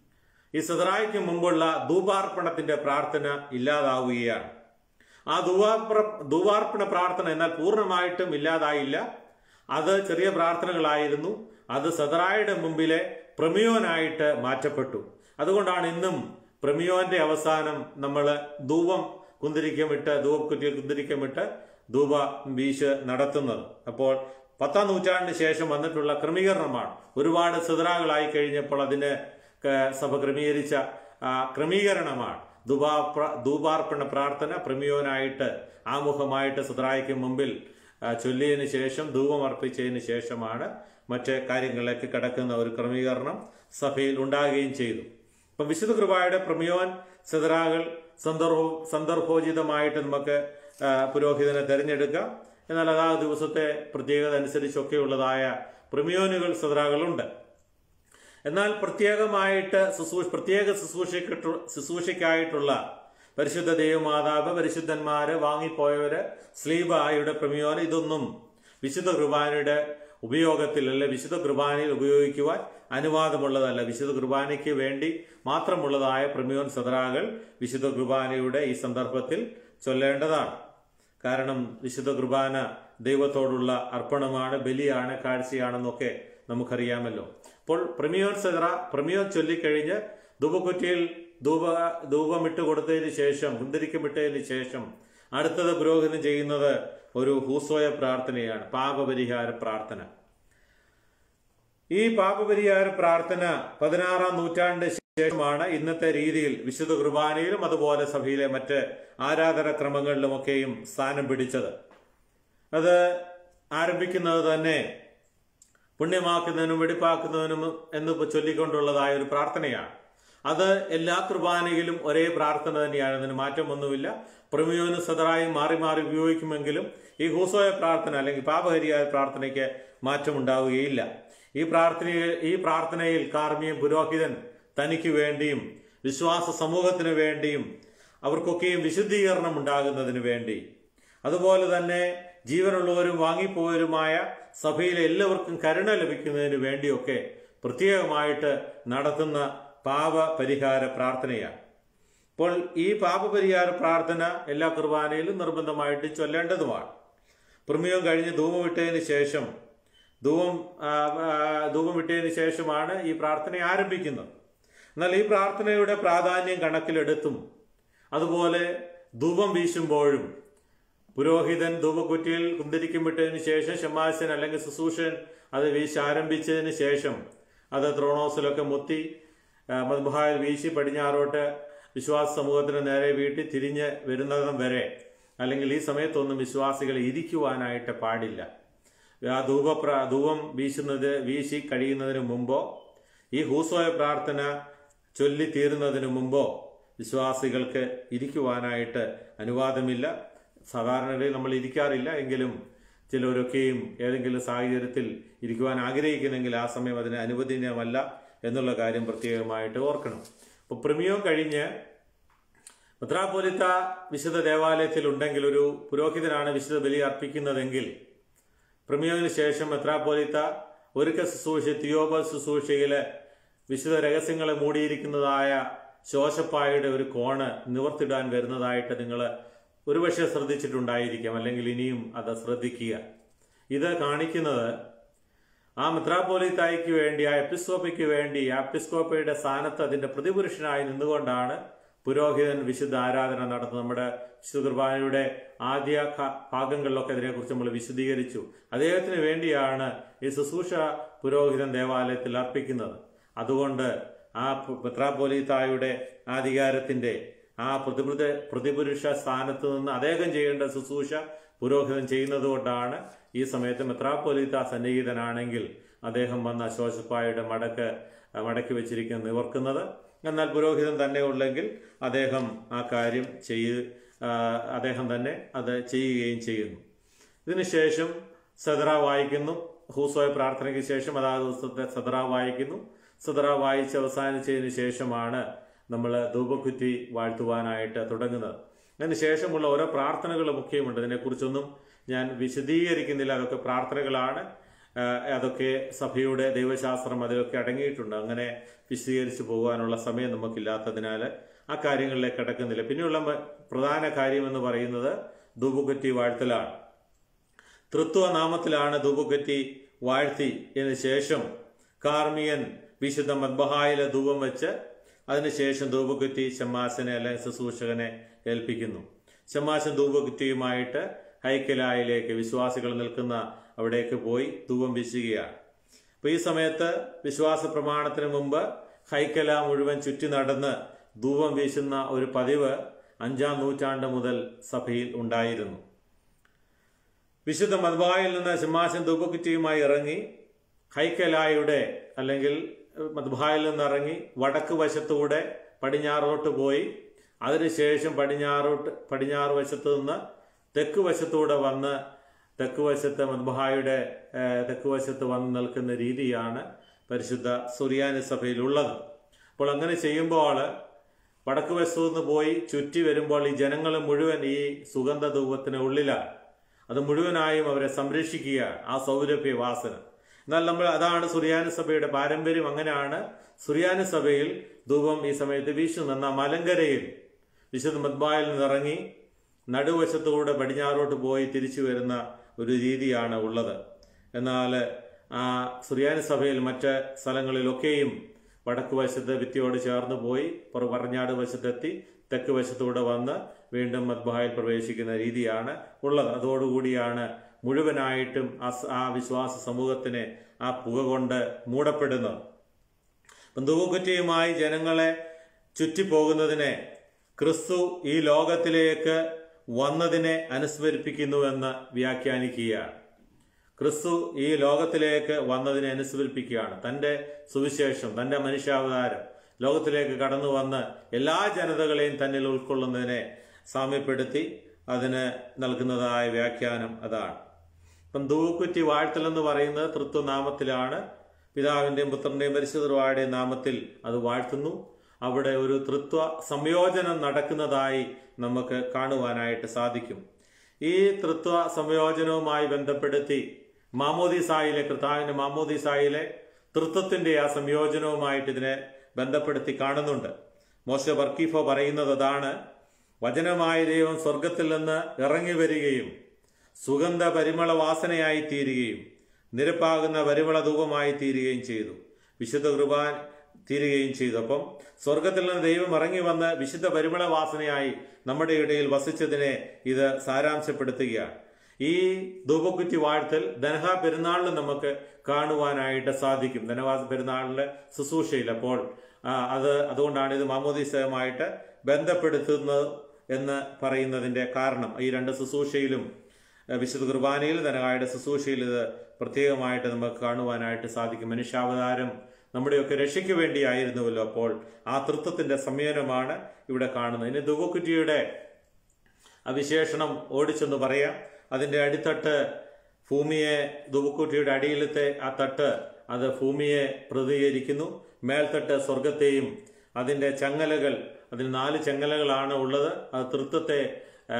ഈ സദറായ്ക്ക് മുമ്പുള്ള ധൂപാർപ്പണത്തിന്റെ പ്രാർത്ഥന ഇല്ലാതാവുകയാണ് ആ ധൂവാർപ്പ ധൂവാർപ്പണ പ്രാർത്ഥന എന്നാൽ പൂർണ്ണമായിട്ടും ഇല്ലാതായില്ല അത് ചെറിയ പ്രാർത്ഥനകളായിരുന്നു അത് സദറായുടെ മുമ്പിലെ പ്രമിയോനായിട്ട് മാറ്റപ്പെട്ടു അതുകൊണ്ടാണ് ഇന്നും പ്രമിയോന്റെ അവസാനം നമ്മൾ ധൂപം കുന്തിരിക്കമിട്ട് ധൂപക്കുറ്റിയിൽ കുന്തിരിക്കമിട്ട് ധൂപ വീശ് നടത്തുന്നത് അപ്പോൾ പത്താം നൂറ്റാണ്ടിന് ശേഷം വന്നിട്ടുള്ള ക്രമീകരണമാണ് ഒരുപാട് സിതറാകളായി കഴിഞ്ഞപ്പോൾ അതിന് ക- സഭ ക്രമീകരിച്ച ആ, ക്രമീകരണമാണ് ധൂപാ ധൂപാർപ്പണ പ്രാർത്ഥന പ്രമിയോനായിട്ട് ആമുഖമായിട്ട് സിതറായിക്ക് മുമ്പിൽ ആ, ചൊല്ലിയതിന് ശേഷം ധൂപം അർപ്പിച്ചതിന് ശേഷമാണ് മറ്റ് കാര്യങ്ങളിലേക്ക് കടക്കുന്ന ഒരു ക്രമീകരണം സഭയിൽ ഉണ്ടാകുകയും ചെയ്തു ഇപ്പൊ വിശുദ്ധ കൃപയുടെ പ്രമിയോൻ സിതറാകൾ സന്ദർഭ സന്ദർഭോചിതമായിട്ട് നമുക്ക് ആ, പുരോഹിതനെ തിരഞ്ഞെടുക്കാം എന്നാൽ അതാ ദിവസത്തെ പ്രത്യേകത അനുസരിച്ചൊക്കെയുള്ളതായ പ്രമിയോനുകൾ സിതറാകളുണ്ട് എന്നാൽ പ്രത്യേകമായിട്ട് ശുശ്രൂഷ പ്രത്യേക ശുശ്രൂഷയ്ക്കിട്ടു ശുശ്രൂഷയ്ക്കായിട്ടുള്ള പരിശുദ്ധ ദൈവമാതാവ് പരിശുദ്ധന്മാര് വാങ്ങിപ്പോയവര് സ്ലീബായുടെ പ്രമിയോൻ ഇതൊന്നും വിശുദ്ധ കുർബാനയുടെ ഉപയോഗത്തിൽ അല്ലെ വിശുദ്ധ കുർബാനയിൽ ഉപയോഗിക്കുവാൻ അനുവാദമുള്ളതല്ല വിശുദ്ധ കുർബാനയ്ക്ക് വേണ്ടി മാത്രമുള്ളതായ പ്രമിയോൻ സദറാകൾ വിശുദ്ധ കുർബാനയുടെ ഈ സന്ദർഭത്തിൽ ചൊല്ലേണ്ടതാണ് കാരണം വിശുദ്ധ കുർബാന ദൈവത്തോടുള്ള അർപ്പണമാണ് ബലിയാണ് കാഴ്ചയാണെന്നൊക്കെ നമുക്കറിയാമല്ലോ അപ്പോൾ പ്രമിയോൻ സെദ്ര പ്രമിയോൻ ചൊല്ലിക്കഴിഞ്ഞ് ധൂപക്കുറ്റിയിൽ ധൂപ ധൂപമിട്ട് കൊടുത്തതിന് ശേഷം കുന്തിരിക്കമിട്ടതിന് ശേഷം അടുത്തത് പുരോഹിതം ചെയ്യുന്നത് ഒരു ഹൂസോയ പ്രാർത്ഥനയാണ് പാപപരിഹാര പ്രാർത്ഥന ഈ പാപപരിഹാര പ്രാർത്ഥന പതിനാറാം നൂറ്റാണ്ട് ശേഷമാണ് ഇന്നത്തെ രീതിയിൽ വിശുദ്ധ കുർബാനയിലും അതുപോലെ സഭയിലെ മറ്റ് ആരാധന ക്രമങ്ങളിലുമൊക്കെയും സ്ഥാനം പിടിച്ചത് അത് ആരംഭിക്കുന്നത് തന്നെ പുണ്യമാക്കുന്നതിനും വെടിപ്പാക്കുന്നതിനും എന്ന് ചൊല്ലിക്കൊണ്ടുള്ളതായ ഒരു പ്രാർത്ഥനയാണ് അത് എല്ലാ കുർബാനയിലും ഒരേ പ്രാർത്ഥന തന്നെയാണ് അതിന് മാറ്റമൊന്നുമില്ല പ്രമിയോനും സദറായും മാറി മാറി ഉപയോഗിക്കുമെങ്കിലും ഈ ഹൂസോയ പ്രാർത്ഥന അല്ലെങ്കിൽ പാപഹരിയായ പ്രാർത്ഥനയ്ക്ക് മാറ്റമുണ്ടാവുകയില്ല ഈ പ്രാർത്ഥനയിൽ ഈ പ്രാർത്ഥനയിൽ കാർമ്മിയ പുരോഹിതൻ തനിക്ക് വേണ്ടിയും വിശ്വാസ സമൂഹത്തിന് വേണ്ടിയും അവർക്കൊക്കെയും വിശുദ്ധീകരണം ഉണ്ടാകുന്നതിന് വേണ്ടി അതുപോലെ തന്നെ ജീവനുള്ളവരും വാങ്ങിപ്പോയവരുമായ സഭയിലെ എല്ലാവർക്കും കരുണ ലഭിക്കുന്നതിന് വേണ്ടിയൊക്കെ പ്രത്യേകമായിട്ട് നടത്തുന്ന പാപ പരിഹാര പ്രാർത്ഥനയാണ് അപ്പോൾ ഈ പാപപരിഹാര പ്രാർത്ഥന എല്ലാ കുർബാനയിലും നിർബന്ധമായിട്ട് ചൊല്ലേണ്ടതുമാണ് പ്രമേയം കഴിഞ്ഞ് ധൂപം വിട്ടതിന് ശേഷം ധൂപം ആ, ആ, ധൂപം വിട്ടതിന് ശേഷമാണ് ഈ പ്രാർത്ഥന ആരംഭിക്കുന്നത് എന്നാൽ ഈ പ്രാർത്ഥനയുടെ പ്രാധാന്യം കണക്കിലെടുത്തും അതുപോലെ ധൂപം വീശുമ്പോഴും പുരോഹിതൻ ധൂപക്കുറ്റിയിൽ കുന്തിരിക്കും വിട്ടതിന് ശേഷം ഷമാസൻ അല്ലെങ്കിൽ ശുശ്രൂഷൻ അത് വീശ് ആരംഭിച്ചതിന് ശേഷം അത് ത്രോണോസിലൊക്കെ മുത്തി ആ, മദ്ബഹായിൽ വീശി പടിഞ്ഞാറോട്ട് വിശ്വാസ സമൂഹത്തിന് നേരെ വീട്ടി തിരിഞ്ഞ് വരുന്നതും വരെ അല്ലെങ്കിൽ ഈ സമയത്തൊന്നും വിശ്വാസികൾ ഇരിക്കുവാനായിട്ട് പാടില്ല ആ ധൂപ ധൂപം വീശുന്നത് വീശി കഴിയുന്നതിന് മുമ്പോ ഈ ഹൂസോയ പ്രാർത്ഥന ചൊല്ലി തീരുന്നതിന് മുമ്പോ വിശ്വാസികൾക്ക് ഇരിക്കുവാനായിട്ട് അനുവാദമില്ല സാധാരണഗതിയിൽ നമ്മൾ ഇരിക്കാറില്ല എങ്കിലും ചിലരൊക്കെയും ഏതെങ്കിലും സാഹചര്യത്തിൽ ഇരിക്കുവാൻ ആഗ്രഹിക്കുന്നെങ്കിൽ ആ സമയം അതിന് അനുവദനീയമല്ല എന്നുള്ള കാര്യം പ്രത്യേകമായിട്ട് ഓർക്കണം അപ്പോൾ പ്രിമിയോ കഴിഞ്ഞ് മെത്രാപോലിത്ത വിശുദ്ധ ദേവാലയത്തിൽ ഉണ്ടെങ്കിൽ ഒരു പുരോഹിതനാണ് വിശുദ്ധ ബലി അർപ്പിക്കുന്നതെങ്കിൽ പ്രമിയോന് ശേഷം മെത്രാപോലിത്ത ഒരുക്ക ശുശ്രൂഷ തിയോബ ശുശ്രൂഷയില് വിശുദ്ധ രഹസ്യങ്ങളെ മൂടിയിരിക്കുന്നതായ ശോശപ്പായുടെ ഒരു കോണ് നിവർത്തിടാൻ വരുന്നതായിട്ട് നിങ്ങൾ ഒരുപക്ഷെ ശ്രദ്ധിച്ചിട്ടുണ്ടായിരിക്കാം അല്ലെങ്കിൽ ഇനിയും അത് ശ്രദ്ധിക്കുക ഇത് കാണിക്കുന്നത് ആ മെത്രാപോലിത്തായിക്ക് വേണ്ടി ആ എപ്പിസ്കോപ്പയ്ക്ക് വേണ്ടി ആ എപ്പിസ്കോപ്പയുടെ സ്ഥാനത്ത് അതിന്റെ പ്രതിപുരുഷനായി നിന്നുകൊണ്ടാണ് പുരോഹിതൻ വിശുദ്ധ ആരാധന നടത്തുന്നത് നമ്മുടെ വിശുദ്ധ കുർബാനയുടെ ആദ്യ ക- ഭാഗങ്ങളിലൊക്കെ അതിനെക്കുറിച്ച് നമ്മൾ വിശദീകരിച്ചു അദ്ദേഹത്തിന് വേണ്ടിയാണ് ഈ ശുശ്രൂഷ പുരോഹിതൻ ദേവാലയത്തിൽ അർപ്പിക്കുന്നത് അതുകൊണ്ട് ആ പു- മെത്രാപോലിത്തായുടെ അധികാരത്തിന്റെ ആ പ്രതിപുരുഷ പ്രതിപുരുഷ സ്ഥാനത്ത് നിന്ന് അദ്ദേഹം ചെയ്യേണ്ട ശുശ്രൂഷ പുരോഹിതൻ ചെയ്യുന്നത് കൊണ്ടാണ് ഈ സമയത്ത് മെത്രാപ്പൊലീത്ത സന്നിഹിതനാണെങ്കിൽ അദ്ദേഹം വന്ന ശോശപ്പായുടെ മടക്ക് ആ, മടക്കി വെച്ചിരിക്കുന്ന നിവർക്കുന്നത് എന്നാൽ പുരോഹിതൻ തന്നെ ഉള്ളെങ്കിൽ അദ്ദേഹം ആ കാര്യം ചെയ്ത് ആ, അദ്ദേഹം തന്നെ അത് ചെയ്യുകയും ചെയ്യുന്നു ഇതിനുശേഷം സദറ വായിക്കുന്നു ഹൂസോയ പ്രാർത്ഥനയ്ക്ക് ശേഷം അതാത് ദിവസത്തെ സദറ വായിക്കുന്നു സദറ വായിച്ച് അവസാനിച്ചതിന് ശേഷമാണ് നമ്മൾ ധൂപക്കുറ്റി വാഴ്ത്തുവാനായിട്ട് തുടങ്ങുന്നത് അതിന് ശേഷമുള്ള ഓരോ പ്രാർത്ഥനകൾ മുഖ്യമുണ്ട് ഇതിനെക്കുറിച്ചൊന്നും ഞാൻ വിശദീകരിക്കുന്നില്ല അതൊക്കെ പ്രാർത്ഥനകളാണ് ആ, അതൊക്കെ സഭയുടെ ദൈവശാസ്ത്രം അതിലൊക്കെ അടങ്ങിയിട്ടുണ്ട് അങ്ങനെ വിശദീകരിച്ചു പോകാനുള്ള സമയം നമുക്കില്ലാത്തതിനാൽ ആ കാര്യങ്ങളിലേക്ക് കടക്കുന്നില്ല പിന്നെയുള്ള മ- പ്രധാന കാര്യം എന്ന് പറയുന്നത് ധൂപക്കുറ്റി വാഴ്ത്തലാണ് തൃത്വ നാമത്തിലാണ് ധൂപക്കുറ്റി വാഴ്ത്തി എന്നതിന് ശേഷം കാർമിയൻ വിശുദ്ധ മദ്ബഹായിലെ ധൂപം വെച്ച് അതിനുശേഷം ധൂപക്കുറ്റി ഷമ്മാസനെ അല്ലെങ്കിൽ ശുശ്രൂഷകനെ ഏൽപ്പിക്കുന്നു ഷമ്മാശൻ ധൂപക്കുറ്റിയുമായിട്ട് ഹൈക്കലായിലേക്ക് വിശ്വാസികൾ നിൽക്കുന്ന അവിടേക്ക് പോയി ധൂപം വീശുകയാണ് അപ്പൊ ഈ സമയത്ത് വിശ്വാസ പ്രമാണത്തിന് മുമ്പ് ഹൈക്കല മുഴുവൻ ചുറ്റി നടന്ന് ധൂപം വീശുന്ന ഒരു പതിവ് അഞ്ചാം നൂറ്റാണ്ട് മുതൽ സഭയിൽ ഉണ്ടായിരുന്നു വിശുദ്ധ മദ്ബായിൽ നിന്ന് സിംഹാസൻ ധൂപക്കുറ്റിയുമായി ഇറങ്ങി ഹൈക്കലായുടെ അല്ലെങ്കിൽ മദ്ബായിൽ നിന്ന് ഇറങ്ങി വടക്ക് വശത്തൂടെ പടിഞ്ഞാറോട്ട് പോയി അതിനുശേഷം പടിഞ്ഞാറോട്ട് പടിഞ്ഞാറ് വശത്ത് നിന്ന് തെക്ക് വശത്തൂടെ വന്ന് തെക്ക് വശത്ത് മദ്ബഹായുടെ ഏഹ്, തെക്ക് വശത്ത് വന്ന് നിൽക്കുന്ന രീതിയാണ് പരിശുദ്ധ സുറിയാനി സഭയിലുള്ളത് അപ്പോൾ അങ്ങനെ ചെയ്യുമ്പോൾ വടക്ക് വശത്തു നിന്ന് പോയി ചുറ്റി വരുമ്പോൾ ഈ ജനങ്ങൾ മുഴുവൻ ഈ സുഗന്ധ ധൂപത്തിന് ഉള്ളിലാണ് അത് മുഴുവനായും അവരെ സംരക്ഷിക്കുകയാണ് ആ സൗരഭ്യ വാസന എന്നാൽ നമ്മൾ അതാണ് സുറിയാനി സഭയുടെ പാരമ്പര്യം അങ്ങനെയാണ് സുറിയാനി സഭയിൽ ധൂപം ഈ സമയത്ത് വീശുന്നു എന്നാൽ മലങ്കരയിൽ വിശുദ്ധ മദ്ബായിൽ നിന്നിറങ്ങി നടുവശത്തുകൂടെ പടിഞ്ഞാറോട്ട് പോയി തിരിച്ചു വരുന്ന ഒരു രീതിയാണ് ഉള്ളത് എന്നാൽ ആ സുറിയാനി സഭയിൽ മറ്റ് സ്ഥലങ്ങളിലൊക്കെയും വടക്ക് വശത്ത് ഭിത്തിയോട് ചേർന്ന് പോയി പുറ- പടിഞ്ഞാറ് വശത്തെത്തി തെക്ക് വശത്തൂടെ വന്ന് വീണ്ടും മദ്ബഹായിൽ പ്രവേശിക്കുന്ന രീതിയാണ് ഉള്ളത് അതോടുകൂടിയാണ് മുഴുവനായിട്ടും ആ സ- ആ വിശ്വാസ സമൂഹത്തിനെ ആ പുക കൊണ്ട് മൂടപ്പെടുന്നത് ബന്ധുക്കുറ്റിയുമായി ജനങ്ങളെ ചുറ്റിപ്പോകുന്നതിനെ ക്രിസ്തു ഈ ലോകത്തിലേക്ക് വന്നതിനെ അനുസ്മരിപ്പിക്കുന്നുവെന്ന് വ്യാഖ്യാനിക്കുകയാണ് ക്രിസ്തു ഈ ലോകത്തിലേക്ക് വന്നതിനെ അനുസ്മരിപ്പിക്കുകയാണ് തന്റെ സുവിശേഷം തന്റെ മനുഷ്യാവതാരം ലോകത്തിലേക്ക് കടന്നു വന്ന് എല്ലാ ജനതകളെയും തന്നിൽ ഉൾക്കൊള്ളുന്നതിനെ സാമ്യപ്പെടുത്തി അതിന് നൽകുന്നതായ വ്യാഖ്യാനം അതാണ് ഇപ്പം ധൂക്കുറ്റി വാഴ്ത്തൽ എന്ന് പറയുന്നത് തൃത്വനാമത്തിലാണ് പിതാവിന്റെയും പുത്രന്റെയും പരിശുദ്ധരുവായുടെയും നാമത്തിൽ അത് വാഴ്ത്തുന്നു അവിടെ ഒരു തൃത്വ സംയോജനം നടക്കുന്നതായി നമുക്ക് കാണുവാനായിട്ട് സാധിക്കും ഈ തൃത്വ സംയോജനവുമായി ബന്ധപ്പെടുത്തി മാമോദിസായിലെ കർത്താവിന്റെ മാമോദിസായിലെ തൃത്വത്തിന്റെ ആ സംയോജനവുമായിട്ട് ഇതിനെ ബന്ധപ്പെടുത്തി കാണുന്നുണ്ട് മോശ ബർക്കീഫോ പറയുന്നത് അതാണ് വചനമായ ദൈവം സ്വർഗത്തിൽ നിന്ന് ഇറങ്ങി വരികയും സുഗന്ധ പരിമള വാസനയായി തീരുകയും നിരപ്പാകുന്ന പരിമള ധൂപമായി തീരുകയും ചെയ്തു വിശുദ്ധ കൃപാൻ തീരുകയും ചെയ്തു അപ്പം സ്വർഗത്തിൽ നിന്ന് ദൈവം ഇറങ്ങി വന്ന് വിശുദ്ധ പരിമള വാസനയായി നമ്മുടെ ഇടയിൽ വസിച്ചതിനെ ഇത് സാരാംശപ്പെടുത്തുകയാണ് ഈ ധൂപക്കുറ്റി വാഴ്ത്തൽ ധനഹ പെരുന്നാളിൽ നമുക്ക് കാണുവാനായിട്ട് സാധിക്കും ധനവാസ പെരുന്നാളിലെ ശുശ്രൂഷയിൽ അപ്പോൾ ആ, അത് അതുകൊണ്ടാണ് ഇത് മാമോദീസയുമായിട്ട് ബന്ധപ്പെടുത്തുന്നത് എന്ന് പറയുന്നതിന്റെ കാരണം ഈ രണ്ട് ശുശ്രൂഷയിലും ഏഹ് വിശുദ്ധ കുർബാനയിൽ ധനകായുടെ ശുശ്രൂഷയിൽ ഇത് പ്രത്യേകമായിട്ട് നമുക്ക് കാണുവാനായിട്ട് സാധിക്കും മനുഷ്യാവതാരം നമ്മുടെയൊക്കെ രക്ഷയ്ക്ക് വേണ്ടിയായിരുന്നുവല്ലോ അപ്പോൾ ആ തൃത്വത്തിന്റെ സംയോജനമാണ് ഇവിടെ കാണുന്നത് ഇനി ദുബക്കുറ്റിയുടെ ആ വിശേഷണം ഓടിച്ചെന്ന് പറയാം അതിന്റെ അടിത്തട്ട് ഭൂമിയെ ദുബക്കുറ്റിയുടെ അടിയിലത്തെ ആ തട്ട് അത് ഭൂമിയെ പ്രതികരിക്കുന്നു മേൽത്തട്ട് സ്വർഗത്തെയും അതിന്റെ ചങ്ങലകൾ അതിൽ നാല് ചങ്ങലകളാണ് ഉള്ളത് അത് തൃത്വത്തെ ആ,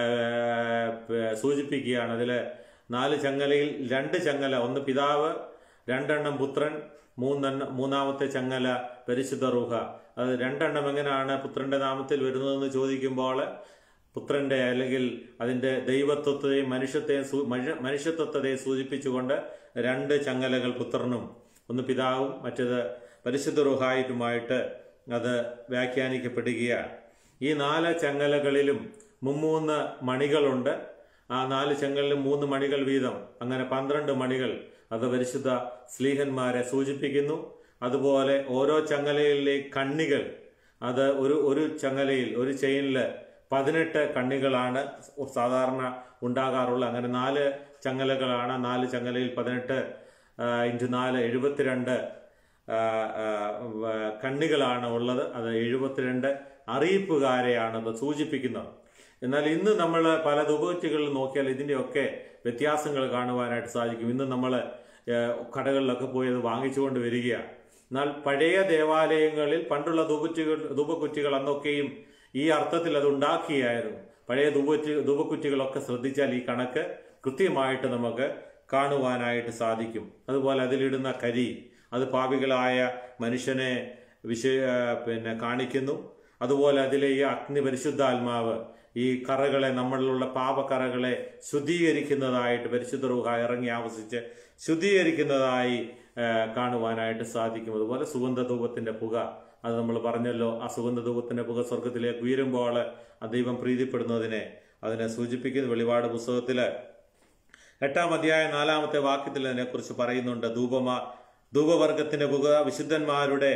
പ- സൂചിപ്പിക്കുകയാണ് അതിൽ നാല് ചങ്ങലയിൽ രണ്ട് ചങ്ങല ഒന്ന് പിതാവ് രണ്ടെണ്ണം പുത്രൻ മൂന്നെണ്ണം മൂന്നാമത്തെ ചങ്ങല പരിശുദ്ധ റൂഹ അത് രണ്ടെണ്ണം എങ്ങനെയാണ് പുത്രന്റെ നാമത്തിൽ വരുന്നതെന്ന് ചോദിക്കുമ്പോൾ പുത്രന്റെ അല്ലെങ്കിൽ അതിന്റെ ദൈവത്വത്തെയും മനുഷ്യത്തെയും സൂ- മനുഷ്യ- മനുഷ്യത്വത്വത്തെയും സൂചിപ്പിച്ചുകൊണ്ട് രണ്ട് ചങ്ങലകൾ പുത്രനും ഒന്ന് പിതാവും മറ്റേത് പരിശുദ്ധ റുഹായിട്ടുമായിട്ട് അത് വ്യാഖ്യാനിക്കപ്പെടുകയാണ് ഈ നാല് ചങ്ങലകളിലും മുമ്മൂന്ന് മണികളുണ്ട് ആ നാല് ചങ്ങലിലും മൂന്ന് മണികൾ വീതം അങ്ങനെ പന്ത്രണ്ട് മണികൾ അത് പരിശുദ്ധ സ്ലീഹന്മാരെ സൂചിപ്പിക്കുന്നു അതുപോലെ ഓരോ ചങ്ങലയിലെ കണ്ണികൾ അത് ഒരു ഒരു ചങ്ങലയിൽ ഒരു ചെയിനിൽ പതിനെട്ട് കണ്ണികളാണ് സാധാരണ ഉണ്ടാകാറുള്ളത് അങ്ങനെ നാല് ചങ്ങലകളാണ് നാല് ചങ്ങലയിൽ പതിനെട്ട് ഇൻറ്റു നാല് എഴുപത്തിരണ്ട് ആ, ആ, വ- കണ്ണികളാണ് ഉള്ളത് അത് എഴുപത്തിരണ്ട് അറിയിപ്പുകാരെയാണ് അത് സൂചിപ്പിക്കുന്നത് എന്നാൽ ഇന്ന് നമ്മൾ പല ദുപകറ്റുകളിൽ നോക്കിയാൽ ഇതിൻ്റെയൊക്കെ വ്യത്യാസങ്ങൾ കാണുവാനായിട്ട് സാധിക്കും ഇന്ന് നമ്മൾ കടകളിലൊക്കെ പോയി അത് വാങ്ങിച്ചുകൊണ്ട് വരികയാണ് എന്നാൽ പഴയ ദേവാലയങ്ങളിൽ പണ്ടുള്ള ധൂപറ്റുകൾ ധൂപക്കുറ്റികൾ അന്നൊക്കെയും ഈ അർത്ഥത്തിൽ അത് ഉണ്ടാക്കിയായിരുന്നു പഴയ ധൂപറ്റി ധൂപക്കുറ്റികളൊക്കെ ശ്രദ്ധിച്ചാൽ ഈ കണക്ക് കൃത്യമായിട്ട് നമുക്ക് കാണുവാനായിട്ട് സാധിക്കും അതുപോലെ അതിലിടുന്ന കരി അത് പാപികളായ മനുഷ്യനെ വിശ പിന്നെ കാണിക്കുന്നു അതുപോലെ അതിലെ ഈ അഗ്നി പരിശുദ്ധാത്മാവ് ഈ കറകളെ നമ്മളിലുള്ള പാപക്കറകളെ ശുദ്ധീകരിക്കുന്നതായിട്ട് പരിശുദ്ധ റൂഹ ഇറങ്ങി ആവസിച്ച് ശുദ്ധീകരിക്കുന്നതായി ആ, കാണുവാനായിട്ട് സാധിക്കും അതുപോലെ സുഗന്ധധൂപത്തിന്റെ പുക അത് നമ്മൾ പറഞ്ഞല്ലോ ആ സുഗന്ധധൂപത്തിന്റെ പുക സ്വർഗത്തിലേക്ക് ഉയരുമ്പോൾ ആ ദൈവം പ്രീതിപ്പെടുന്നതിനെ അതിനെ സൂചിപ്പിക്കുന്നു വെളിപാട് പുസ്തകത്തില് എട്ടാം അധ്യായ നാലാമത്തെ വാക്യത്തിൽ അതിനെക്കുറിച്ച് പറയുന്നുണ്ട് ധൂപമ ധൂപവർഗത്തിന്റെ പുക വിശുദ്ധന്മാരുടെ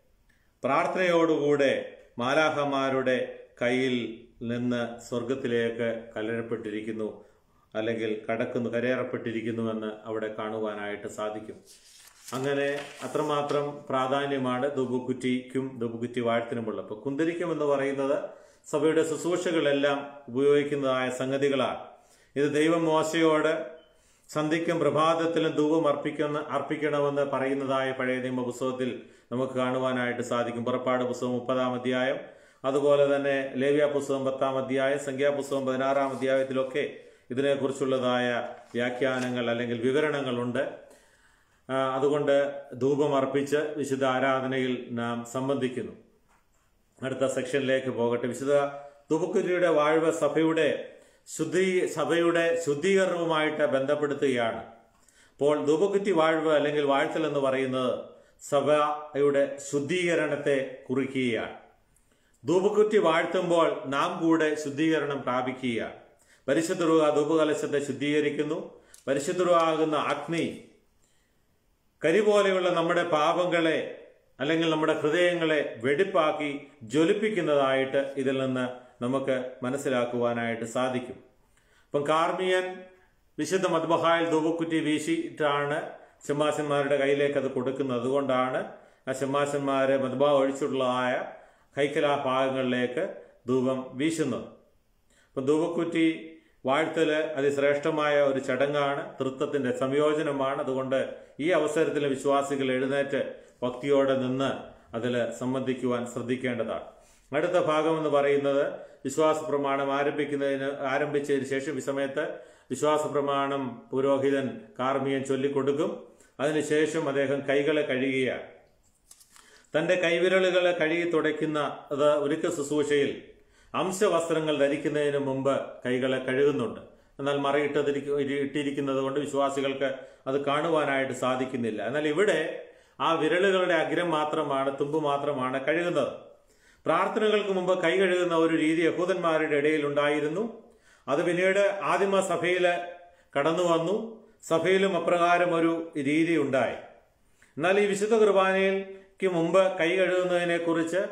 പ്രാർത്ഥനയോടുകൂടെ മാലാഹമാരുടെ കയ്യിൽ നിന്ന് സ്വർഗത്തിലേക്ക് കലരപ്പെട്ടിരിക്കുന്നു അല്ലെങ്കിൽ കടക്കുന്നു കരയേറപ്പെട്ടിരിക്കുന്നുവെന്ന് അവിടെ കാണുവാനായിട്ട് സാധിക്കും അങ്ങനെ അത്രമാത്രം പ്രാധാന്യമാണ് ധൂപക്കുറ്റിക്കും ധൂപക്കുറ്റി വാഴ്ത്തിനുമുള്ള അപ്പോൾ കുന്തിരിക്കം എന്ന് പറയുന്നത് സഭയുടെ ശുശ്രൂഷകളെല്ലാം ഉപയോഗിക്കുന്നതായ സംഗതികളാണ് ഇത് ദൈവം മോശയോട് സന്ധ്യയ്ക്കും പ്രഭാതത്തിലും ധൂപം അർപ്പിക്കുന്ന അർപ്പിക്കണമെന്ന് പറയുന്നതായ പഴയ നിയമ പുസ്തകത്തിൽ നമുക്ക് കാണുവാനായിട്ട് സാധിക്കും പുറപ്പാട് പുസ്തകം മുപ്പതാം അധ്യായം അതുപോലെ തന്നെ ലേവ്യ പുസ്തകം പത്താം അധ്യായം സംഖ്യാപുസ്തകം പതിനാറാം അധ്യായത്തിലൊക്കെ ഇതിനെക്കുറിച്ചുള്ളതായ വ്യാഖ്യാനങ്ങൾ അല്ലെങ്കിൽ വിവരണങ്ങളുണ്ട് ആ, അതുകൊണ്ട് ധൂപം അർപ്പിച്ച് വിശുദ്ധ ആരാധനയിൽ നാം സംബന്ധിക്കുന്നു അടുത്ത സെക്ഷനിലേക്ക് പോകട്ടെ വിശുദ്ധ ധൂപക്കുരിയുടെ വാഴ്വ് സഭയുടെ ശുദ്ധീ സഭയുടെ ശുദ്ധീകരണവുമായിട്ട് ബന്ധപ്പെടുത്തുകയാണ് അപ്പോൾ ധൂപക്കുറ്റി വാഴ്വ് അല്ലെങ്കിൽ വാഴ്ത്തൽ എന്ന് പറയുന്നത് സഭയുടെ ശുദ്ധീകരണത്തെ കുറിക്കുകയാണ് ധൂപക്കുറ്റി വാഴ്ത്തുമ്പോൾ നാം കൂടെ ശുദ്ധീകരണം പ്രാപിക്കുകയാണ് പരിശുദ്ധ റുഹ ധൂപകലശത്തെ ശുദ്ധീകരിക്കുന്നു പരിശുദ്ധ റുഹാകുന്ന അഗ്നി കരി പോലെയുള്ള നമ്മുടെ പാപങ്ങളെ അല്ലെങ്കിൽ നമ്മുടെ ഹൃദയങ്ങളെ വെടിപ്പാക്കി ജ്വലിപ്പിക്കുന്നതായിട്ട് ഇതിൽ നിന്ന് നമുക്ക് മനസ്സിലാക്കുവാനായിട്ട് സാധിക്കും ഇപ്പം കാർമിയൻ വിശുദ്ധ മദ്ബഹായിൽ ധൂപക്കുറ്റി വീശിയിട്ടാണ് ശമ്മാശന്മാരുടെ കയ്യിലേക്ക് അത് കൊടുക്കുന്നത് അതുകൊണ്ടാണ് ആ ശമ്മാശന്മാരെ മദ്ബാ ഒഴിച്ചുള്ളതായ കൈക്കലാ ഭാഗങ്ങളിലേക്ക് ധൂപം വീശുന്നത് അപ്പം ധൂപക്കുറ്റി വാഴ്ത്തല് അതിശ്രേഷ്ഠമായ ഒരു ചടങ്ങാണ് തൃത്വത്തിന്റെ സംയോജനമാണ് അതുകൊണ്ട് ഈ അവസരത്തിൽ വിശ്വാസികൾ എഴുന്നേറ്റ് ഭക്തിയോടെ നിന്ന് അതിൽ സംബന്ധിക്കുവാൻ ശ്രദ്ധിക്കേണ്ടതാണ് അടുത്ത ഭാഗം എന്ന് പറയുന്നത് വിശ്വാസ പ്രമാണം ആരംഭിക്കുന്നതിന് ആരംഭിച്ചതിന് ശേഷം ഈ സമയത്ത് വിശ്വാസ പ്രമാണം പുരോഹിതൻ കാർമിയൻ ചൊല്ലിക്കൊടുക്കും അതിനുശേഷം അദ്ദേഹം കൈകളെ കഴുകുകയാണ് തന്റെ കൈവിരലുകളെ കഴുകി തുടയ്ക്കുന്ന അത് ഒരുക്ക ശുശ്രൂഷയിൽ അംശവസ്ത്രങ്ങൾ ധരിക്കുന്നതിന് മുമ്പ് കൈകളെ കഴുകുന്നുണ്ട് എന്നാൽ മറയിട്ടതിരിക്ക ഇട്ടിരിക്കുന്നത് കൊണ്ട് വിശ്വാസികൾക്ക് അത് കാണുവാനായിട്ട് സാധിക്കുന്നില്ല എന്നാൽ ഇവിടെ ആ വിരലുകളുടെ അഗ്രം മാത്രമാണ് തുമ്പ് മാത്രമാണ് കഴുകുന്നത് പ്രാർത്ഥനകൾക്ക് മുമ്പ് കൈ കഴുകുന്ന ഒരു രീതി യഹൂദന്മാരുടെ ഇടയിൽ ഉണ്ടായിരുന്നു അത് പിന്നീട് ആദിമ സഭയില് കടന്നു വന്നു സഭയിലും അപ്രകാരം ഒരു രീതി ഉണ്ടായി എന്നാൽ ഈ വിശുദ്ധ കുർബാനയ്ക്ക് മുമ്പ് കൈ കഴുകുന്നതിനെ കുറിച്ച്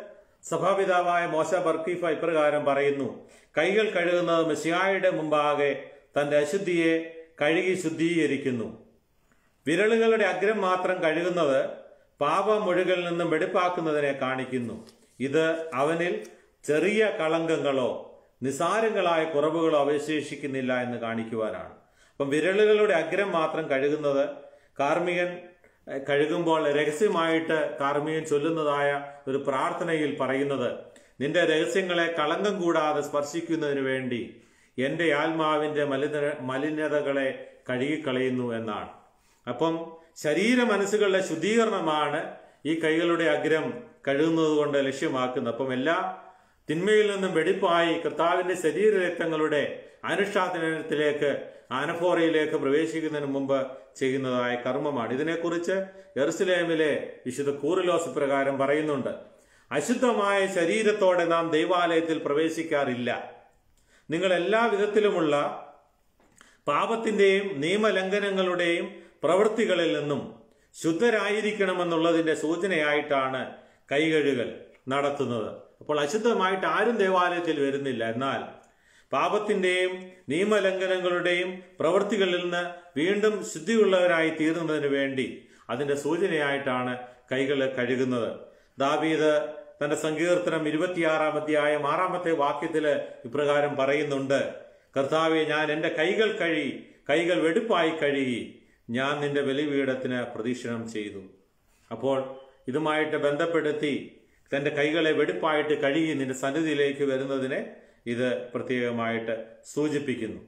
സഭാപിതാവായ മോശ ബർക്കീഫ ഇപ്രകാരം പറയുന്നു കൈകൾ കഴുകുന്നത് മെസ്സിയായുടെ മുമ്പാകെ തന്റെ അശുദ്ധിയെ കഴുകി ശുദ്ധീകരിക്കുന്നു വിരലുകളുടെ അഗ്രം മാത്രം കഴുകുന്നത് പാപമൊഴികളിൽ നിന്നും വെടിപ്പാക്കുന്നതിനെ കാണിക്കുന്നു ഇത് അവനിൽ ചെറിയ കളങ്കങ്ങളോ നിസാരങ്ങളായ കുറവുകളോ അവശേഷിക്കുന്നില്ല എന്ന് കാണിക്കുവാനാണ് അപ്പം വിരലുകളുടെ അഗ്രം മാത്രം കഴുകുന്നത് കാർമികൻ എഹ്, കഴുകുമ്പോൾ രഹസ്യമായിട്ട് കാർമികൻ ചൊല്ലുന്നതായ ഒരു പ്രാർത്ഥനയിൽ പറയുന്നത് നിന്റെ രഹസ്യങ്ങളെ കളങ്കം കൂടാതെ സ്പർശിക്കുന്നതിന് വേണ്ടി എന്റെ ആത്മാവിന്റെ മലിന മലിനതകളെ കഴുകിക്കളയുന്നു എന്നാണ് അപ്പം ശരീര മനസ്സുകളുടെ ശുദ്ധീകരണമാണ് ഈ കൈകളുടെ അഗ്രം കഴുകുന്നത് കൊണ്ട് ലക്ഷ്യമാക്കുന്നത് അപ്പം എല്ലാ തിന്മയിൽ നിന്നും വെടിപ്പായി കർത്താവിന്റെ ശരീരരക്തങ്ങളുടെ അനുഷ്ഠാനത്തിലേക്ക് ആനഫോറയിലേക്ക് പ്രവേശിക്കുന്നതിന് മുമ്പ് ചെയ്യുന്നതായ കർമ്മമാണ് ഇതിനെക്കുറിച്ച് എറുസലേമിലെ വിശുദ്ധ കൂറിലോസ് പ്രകാരം പറയുന്നുണ്ട് അശുദ്ധമായ ശരീരത്തോടെ നാം ദൈവാലയത്തിൽ പ്രവേശിക്കാറില്ല നിങ്ങൾ എല്ലാ വിധത്തിലുമുള്ള പാപത്തിന്റെയും നിയമലംഘനങ്ങളുടെയും പ്രവൃത്തികളിൽ നിന്നും ശുദ്ധരായിരിക്കണമെന്നുള്ളതിന്റെ സൂചനയായിട്ടാണ് കൈകഴുകൽ നടത്തുന്നത് അപ്പോൾ അശുദ്ധമായിട്ട് ആരും ദേവാലയത്തിൽ വരുന്നില്ല എന്നാൽ പാപത്തിന്റെയും നിയമലംഘനങ്ങളുടെയും പ്രവൃത്തികളിൽ നിന്ന് വീണ്ടും ശുദ്ധിയുള്ളവരായി തീർന്നതിന് വേണ്ടി അതിന്റെ സൂചനയായിട്ടാണ് കൈകൾ കഴുകുന്നത് ദാവീദ് തന്റെ സങ്കീർത്തനം ഇരുപത്തിയാറാം അധ്യായം ആറാമത്തെ വാക്യത്തില് ഇപ്രകാരം പറയുന്നുണ്ട് കർത്താവെ ഞാൻ എന്റെ കൈകൾ കഴുകി കൈകൾ വെടുപ്പായി കഴുകി ഞാൻ നിന്റെ ബലിപീഠത്തിന് പ്രദക്ഷിണം ചെയ്തു അപ്പോൾ ഇതുമായിട്ട് ബന്ധപ്പെടുത്തി തന്റെ കൈകളെ വെടുപ്പായിട്ട് കഴുകി നിന്റെ സന്നിധിയിലേക്ക് വരുന്നതിനെ ഇത് പ്രത്യേകമായിട്ട് സൂചിപ്പിക്കുന്നു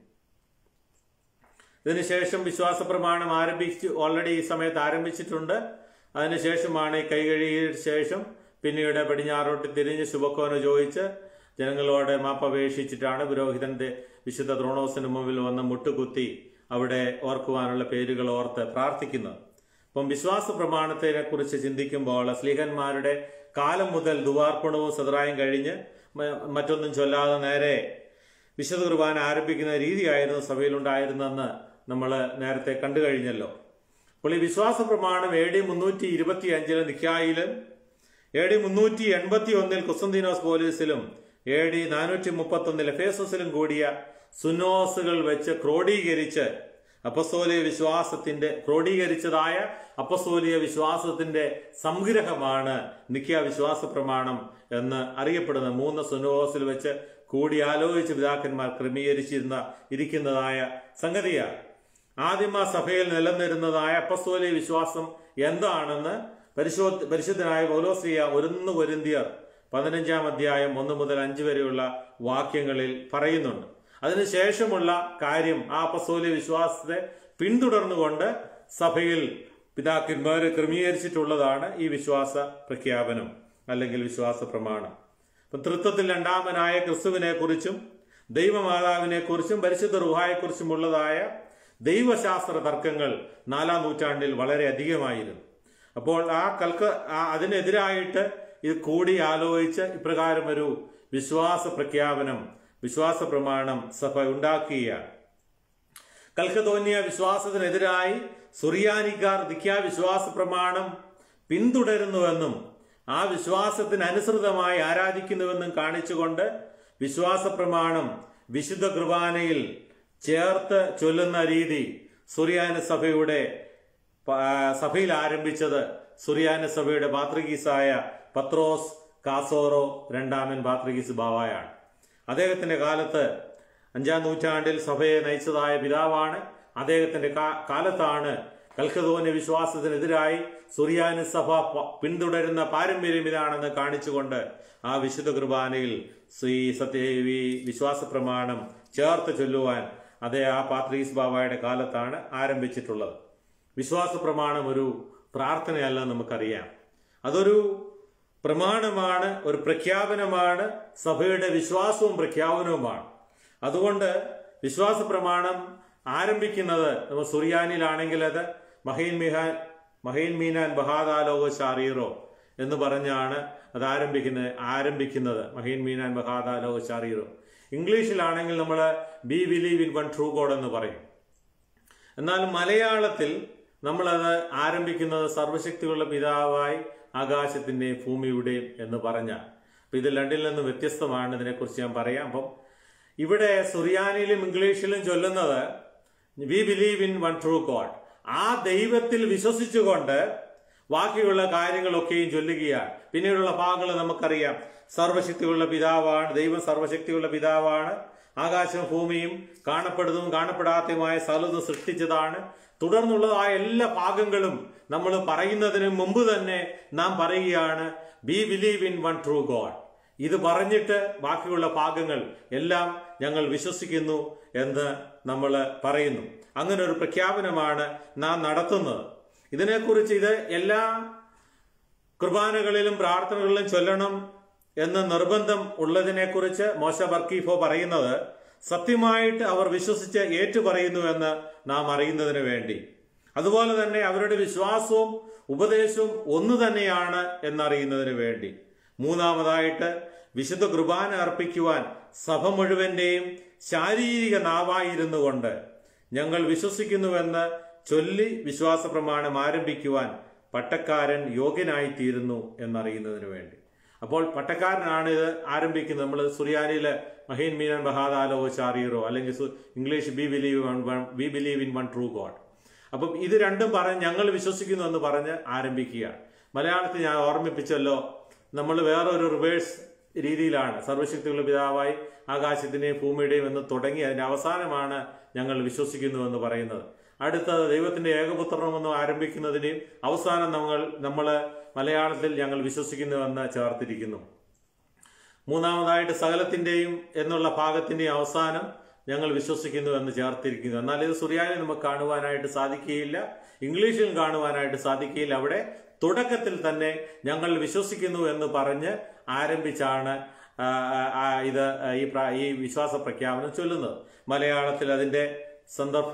ഇതിനുശേഷം വിശ്വാസ പ്രമാണം ആരംഭിച്ചു ഓൾറെഡി ഈ സമയത്ത് ആരംഭിച്ചിട്ടുണ്ട് അതിനുശേഷമാണ് ഈ കൈ കഴുകിയ ശേഷം പിന്നീട് പടിഞ്ഞാറോട്ട് തിരിഞ്ഞ് ശുഭക്കോന ചോദിച്ച് ജനങ്ങളോട് മാപ്പപേക്ഷിച്ചിട്ടാണ് പുരോഹിതന്റെ വിശുദ്ധ ദ്രോണോസിന് മുമ്പിൽ വന്ന് മുട്ടുകുത്തി അവിടെ ഓർക്കുവാനുള്ള പേരുകൾ ഓർത്ത് പ്രാർത്ഥിക്കുന്നത് അപ്പം വിശ്വാസ പ്രമാണത്തിനെ കുറിച്ച് ചിന്തിക്കുമ്പോൾ സ്ലീഹന്മാരുടെ കാലം മുതൽ ദുവാർപ്പണവും സദറായും കഴിഞ്ഞ് മ- മറ്റൊന്നും ചൊല്ലാതെ നേരെ വിശുദ്ധ കുർബാന ആരംഭിക്കുന്ന രീതിയായിരുന്നു സഭയിലുണ്ടായിരുന്നെന്ന് നമ്മൾ നേരത്തെ കണ്ടു കഴിഞ്ഞല്ലോ അപ്പോൾ ഈ വിശ്വാസ പ്രമാണം എ ഡി മുന്നൂറ്റി ഇരുപത്തി അഞ്ചില് നിക്കായിലും എ ഡി മുന്നൂറ്റി എൺപത്തി ഒന്നിൽ കുസന്തിനോസ് പോലീസിലും എ ഡി നാനൂറ്റി മുപ്പത്തി ഒന്നിൽ എഫേസസിലും കൂടിയ സുനോസുകൾ വെച്ച് ക്രോഡീകരിച്ച് അപ്പസ്തോലിയ വിശ്വാസത്തിന്റെ ക്രോഡീകരിച്ചതായ അപ്പസ്തോലിയ വിശ്വാസത്തിന്റെ സംഗ്രഹമാണ് നിക്ക വിശ്വാസ പ്രമാണം എന്ന് അറിയപ്പെടുന്ന മൂന്ന് സുനോസിൽ വെച്ച് കൂടിയാലോചിച്ച് പിതാക്കന്മാർ ക്രമീകരിച്ചിരുന്ന ഇരിക്കുന്നതായ സംഗതിയാണ് ആദിമ സഭയിൽ നിലനിരുന്നതായ അപ്പസ്തോലിയ വിശ്വാസം എന്താണെന്ന് പരിശോ പരിശുദ്ധനായ പൗലോസ്ലിയ ഒരുന്ന് പൊരുന്തിയർ പതിനഞ്ചാം അധ്യായം ഒന്ന് മുതൽ അഞ്ച് വരെയുള്ള വാക്യങ്ങളിൽ പറയുന്നുണ്ട് അതിനുശേഷമുള്ള കാര്യം ആ അപ്പസ്തോലിയ വിശ്വാസത്തെ പിന്തുടർന്നുകൊണ്ട് സഭയിൽ പിതാക്കന്മാർ ക്രമീകരിച്ചിട്ടുള്ളതാണ് ഈ വിശ്വാസ പ്രഖ്യാപനം അല്ലെങ്കിൽ വിശ്വാസ പ്രമാണം അപ്പം തൃത്വത്തിൽ രണ്ടാമനായ ക്രിസ്തുവിനെ കുറിച്ചും ദൈവമാതാവിനെ കുറിച്ചും പരിശുദ്ധ റുഹായെക്കുറിച്ചുമുള്ളതായ ദൈവശാസ്ത്ര തർക്കങ്ങൾ നാലാം നൂറ്റാണ്ടിൽ വളരെ അധികമായിരുന്നു അപ്പോൾ ആ കൽക്ക ആ അതിനെതിരായിട്ട് ഇത് കൂടി ആലോചിച്ച് ഇപ്രകാരം ഒരു വിശ്വാസ പ്രഖ്യാപനം വിശ്വാസ പ്രമാണം സഭ ഉണ്ടാക്കുകയാണ് കൽക്കതോന്യ വിശ്വാസത്തിനെതിരായി സുറിയാനിക്കാർ ദിഖ്യാ വിശ്വാസ പ്രമാണം പിന്തുടരുന്നുവെന്നും ആ വിശ്വാസത്തിന് അനുസൃതമായി ആരാധിക്കുന്നുവെന്നും കാണിച്ചുകൊണ്ട് വിശ്വാസ പ്രമാണം വിശുദ്ധ കുർബാനയിൽ ചേർത്ത് ചൊല്ലുന്ന രീതി സുറിയാന സഭയുടെ പ- സഭയിൽ ആരംഭിച്ചത് സുറിയാന സഭയുടെ പാത്രികീസായ പത്രോസ് കാസോറോ രണ്ടാമൻ പാത്രികീസ് ബാവായാണ് അദ്ദേഹത്തിന്റെ കാലത്ത് അഞ്ചാം നൂറ്റാണ്ടിൽ സഭയെ നയിച്ചതായ പിതാവാണ് അദ്ദേഹത്തിന്റെ കാ- കാലത്താണ് കൽക്കതോന്യ വിശ്വാസത്തിനെതിരായി സുറിയാനി സഭ പ- പിന്തുടരുന്ന പാരമ്പര്യം ഇതാണെന്ന് കാണിച്ചുകൊണ്ട് ആ വിശുദ്ധ കുർബാനയിൽ ശ്രീ സത്യവി വിശ്വാസ പ്രമാണം ചേർത്ത് ചൊല്ലുവാൻ അതേ ആ പാത്രീസ് ബാബായുടെ കാലത്താണ് ആരംഭിച്ചിട്ടുള്ളത് വിശ്വാസ പ്രമാണം ഒരു പ്രാർത്ഥനയല്ല നമുക്കറിയാം അതൊരു പ്രമാണമാണ് ഒരു പ്രഖ്യാപനമാണ് സഭയുടെ വിശ്വാസവും പ്രഖ്യാപനവുമാണ് അതുകൊണ്ട് വിശ്വാസ പ്രമാണം ആരംഭിക്കുന്നത് നമ്മൾ സുറിയാനിലാണെങ്കിൽ അത് മഹീൻ മിഹാൻ മഹീൻ മീനാൻ ബഹാദാലോക ഷാറീറോ എന്ന് പറഞ്ഞാണ് അത് ആരംഭിക്കുന്നത് ആരംഭിക്കുന്നത് മഹീൻ മീനാൻ ബഹാദാലോക ഷാറീറോ ഇംഗ്ലീഷിലാണെങ്കിൽ നമ്മൾ be believe in one true God എന്ന് പറയും എന്നാൽ മലയാളത്തിൽ നമ്മളത് ആരംഭിക്കുന്നത് സർവശക്തിയുള്ള പിതാവായി ആകാശത്തിന്റെയും ഭൂമിയുടെയും എന്ന് പറഞ്ഞ അപ്പൊ ഇത് രണ്ടിൽ നിന്നും വ്യത്യസ്തമാണ് ഇതിനെക്കുറിച്ച് ഞാൻ പറയാം അപ്പം ഇവിടെ സുറിയാനിയിലും ഇംഗ്ലീഷിലും ചൊല്ലുന്നത് we believe in one true God ആ ദൈവത്തിൽ വിശ്വസിച്ചുകൊണ്ട് ബാക്കിയുള്ള കാര്യങ്ങളൊക്കെയും ചൊല്ലുകയാണ് പിന്നീടുള്ള ഭാഗങ്ങൾ നമുക്കറിയാം സർവശക്തിയുള്ള പിതാവാണ് ദൈവം സർവശക്തിയുള്ള പിതാവാണ് ആകാശവും ഭൂമിയും കാണപ്പെടുന്നതും കാണപ്പെടാത്തതുമായ സകലതും സൃഷ്ടിച്ചതാണ് തുടർന്നുള്ളതായ എല്ലാ ഭാഗങ്ങളും നമ്മൾ പറയുന്നതിന് മുമ്പ് തന്നെ നാം പറയുകയാണ് be believe in one true God ഇത് പറഞ്ഞിട്ട് ബാക്കിയുള്ള ഭാഗങ്ങൾ എല്ലാം ഞങ്ങൾ വിശ്വസിക്കുന്നു എന്ന് നമ്മൾ പറയുന്നു അങ്ങനെ ഒരു പ്രഖ്യാപനമാണ് നാം നടത്തുന്നത് ഇതിനെക്കുറിച്ച് ഇത് എല്ലാ കുർബാനകളിലും പ്രാർത്ഥനകളിലും ചൊല്ലണം എന്ന് നിർബന്ധം ഉള്ളതിനെക്കുറിച്ച് മോശ ബർക്കീഫോ പറയുന്നത് സത്യമായിട്ട് അവർ വിശ്വസിച്ച് ഏറ്റുപറയുന്നു എന്ന് നാം അറിയുന്നതിന് വേണ്ടി അതുപോലെ തന്നെ അവരുടെ വിശ്വാസവും ഉപദേശവും ഒന്നു തന്നെയാണ് എന്നറിയുന്നതിന് വേണ്ടി മൂന്നാമതായിട്ട് വിശുദ്ധ കുർബാന അർപ്പിക്കുവാൻ സഭ മുഴുവന്റെയും ശാരീരിക നാവായിരുന്നു കൊണ്ട് ഞങ്ങൾ വിശ്വസിക്കുന്നുവെന്ന് ചൊല്ലി വിശ്വാസ പ്രമാണം ആരംഭിക്കുവാൻ പട്ടക്കാരൻ യോഗ്യനായിത്തീരുന്നു എന്നറിയുന്നതിന് വേണ്ടി അപ്പോൾ പട്ടക്കാരനാണ് ഇത് ആരംഭിക്കുന്നത് നമ്മൾ സുറിയാനിയിലെ മഹീൻ മീനൻ ബഹാദാലോ ചാറിയറോ അല്ലെങ്കിൽ സു- English be believe we believe in one true God അപ്പം ഇത് രണ്ടും പറഞ്ഞ് ഞങ്ങൾ വിശ്വസിക്കുന്നു എന്ന് പറഞ്ഞ് ആരംഭിക്കുകയാണ് മലയാളത്തിൽ ഞാൻ ഓർമ്മിപ്പിച്ചല്ലോ നമ്മൾ വേറൊരു റിവേഴ്സ് രീതിയിലാണ് സർവശക്തിയുള്ള പിതാവായി ആകാശത്തിന്റെയും ഭൂമിയുടെയും എന്ന് തുടങ്ങി അതിന്റെ അവസാനമാണ് ഞങ്ങൾ വിശ്വസിക്കുന്നു എന്ന് പറയുന്നത് അടുത്തത് ദൈവത്തിന്റെ ഏകപുത്രണമെന്ന് ആരംഭിക്കുന്നതിനെയും അവസാനം നമ്മൾ നമ്മൾ മലയാളത്തിൽ ഞങ്ങൾ വിശ്വസിക്കുന്നുവെന്ന് ചേർത്തിരിക്കുന്നു മൂന്നാമതായിട്ട് സകലത്തിന്റെയും എന്നുള്ള ഭാഗത്തിന്റെയും അവസാനം ഞങ്ങൾ വിശ്വസിക്കുന്നു എന്ന് ചേർത്തിരിക്കുന്നു എന്നാൽ ഇത് സുറിയാനി നമുക്ക് കാണുവാനായിട്ട് സാധിക്കുകയില്ല ഇംഗ്ലീഷിൽ കാണുവാനായിട്ട് സാധിക്കുകയില്ല അവിടെ തുടക്കത്തിൽ തന്നെ ഞങ്ങൾ വിശ്വസിക്കുന്നു എന്ന് പറഞ്ഞ് ആരംഭിച്ചാണ് ആ, ആ, ഇത് ഈ പ്ര- ഈ വിശ്വാസ പ്രഖ്യാപനം ചൊല്ലുന്നത് മലയാളത്തിൽ അതിന്റെ സന്ദർഭ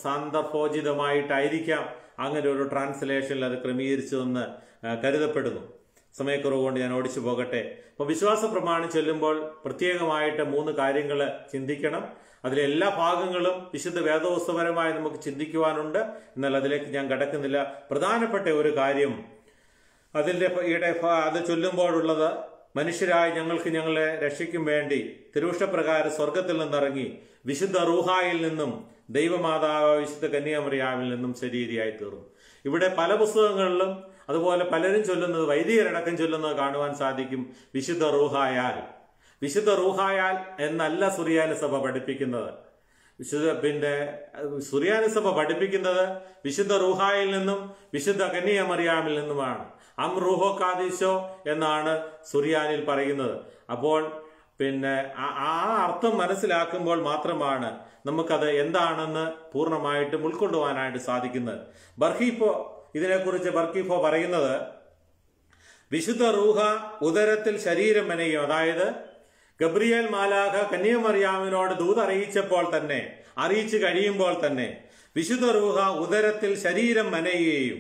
സാന്ദർഭോചിതമായിട്ടായിരിക്കാം അങ്ങനെ ഒരു ട്രാൻസ്ലേഷനിൽ അത് ക്രമീകരിച്ചതെന്ന് ആ, കരുതപ്പെടുന്നു സമയക്കുറവ് കൊണ്ട് ഞാൻ ഓടിച്ചു പോകട്ടെ അപ്പൊ വിശ്വാസ പ്രമാണം ചൊല്ലുമ്പോൾ പ്രത്യേകമായിട്ട് മൂന്ന് കാര്യങ്ങൾ ചിന്തിക്കണം അതിലെ എല്ലാ ഭാഗങ്ങളും വിശുദ്ധ വേദോത്സവപരമായി നമുക്ക് ചിന്തിക്കുവാനുണ്ട് എന്നാൽ അതിലേക്ക് ഞാൻ കടക്കുന്നില്ല പ്രധാനപ്പെട്ട ഒരു കാര്യം അതിന്റെ ഈടെ ഭ- അത് ചൊല്ലുമ്പോഴുള്ളത് മനുഷ്യരായ ഞങ്ങൾക്ക് ഞങ്ങളെ രക്ഷയ്ക്കും വേണ്ടി തിരുവിഷ്ടപ്രകാരം സ്വർഗത്തിൽ നിന്നിറങ്ങി വിശുദ്ധ റൂഹായിൽ നിന്നും ദൈവമാതാവ് വിശുദ്ധ കന്യാമറിയാവിൽ നിന്നും ശരീരിയായി തീർന്നു ഇവിടെ പല പുസ്തകങ്ങളിലും അതുപോലെ പലരും ചൊല്ലുന്നത് വൈദികരടക്കം ചൊല്ലുന്നത് കാണുവാൻ സാധിക്കും വിശുദ്ധ റൂഹായാൽ വിശുദ്ധ റൂഹായാൽ എന്നല്ല സുറിയാനി സഭ പഠിപ്പിക്കുന്നത് വിശുദ്ധ പിന്നെ സുറിയാനി സഭ പഠിപ്പിക്കുന്നത് വിശുദ്ധ റൂഹായിൽ നിന്നും വിശുദ്ധ കന്യാമറിയാമിൽ നിന്നുമാണ് അം റൂഹോ കാദീശോ എന്നാണ് സുറിയാനിൽ പറയുന്നത് അപ്പോൾ പിന്നെ ആ- ആ അർത്ഥം മനസ്സിലാക്കുമ്പോൾ മാത്രമാണ് നമുക്കത് എന്താണെന്ന് പൂർണ്ണമായിട്ടും ഉൾക്കൊള്ളുവാനായിട്ട് സാധിക്കുന്നത് ബർഹീഫോ ഇതിനെക്കുറിച്ച് ബർക്കീഫോ പറയുന്നത് വിശുദ്ധ റൂഹ ഉദരത്തിൽ ശരീരം മെനയും അതായത് ഗബ്രിയേൽ മാലാഖ കന്യാമറിയാമിനോട് ദൂത് അറിയിച്ചപ്പോൾ തന്നെ അറിയിച്ചു കഴിയുമ്പോൾ തന്നെ വിശുദ്ധ റൂഹ ഉദരത്തിൽ ശരീരം മെനയുകയും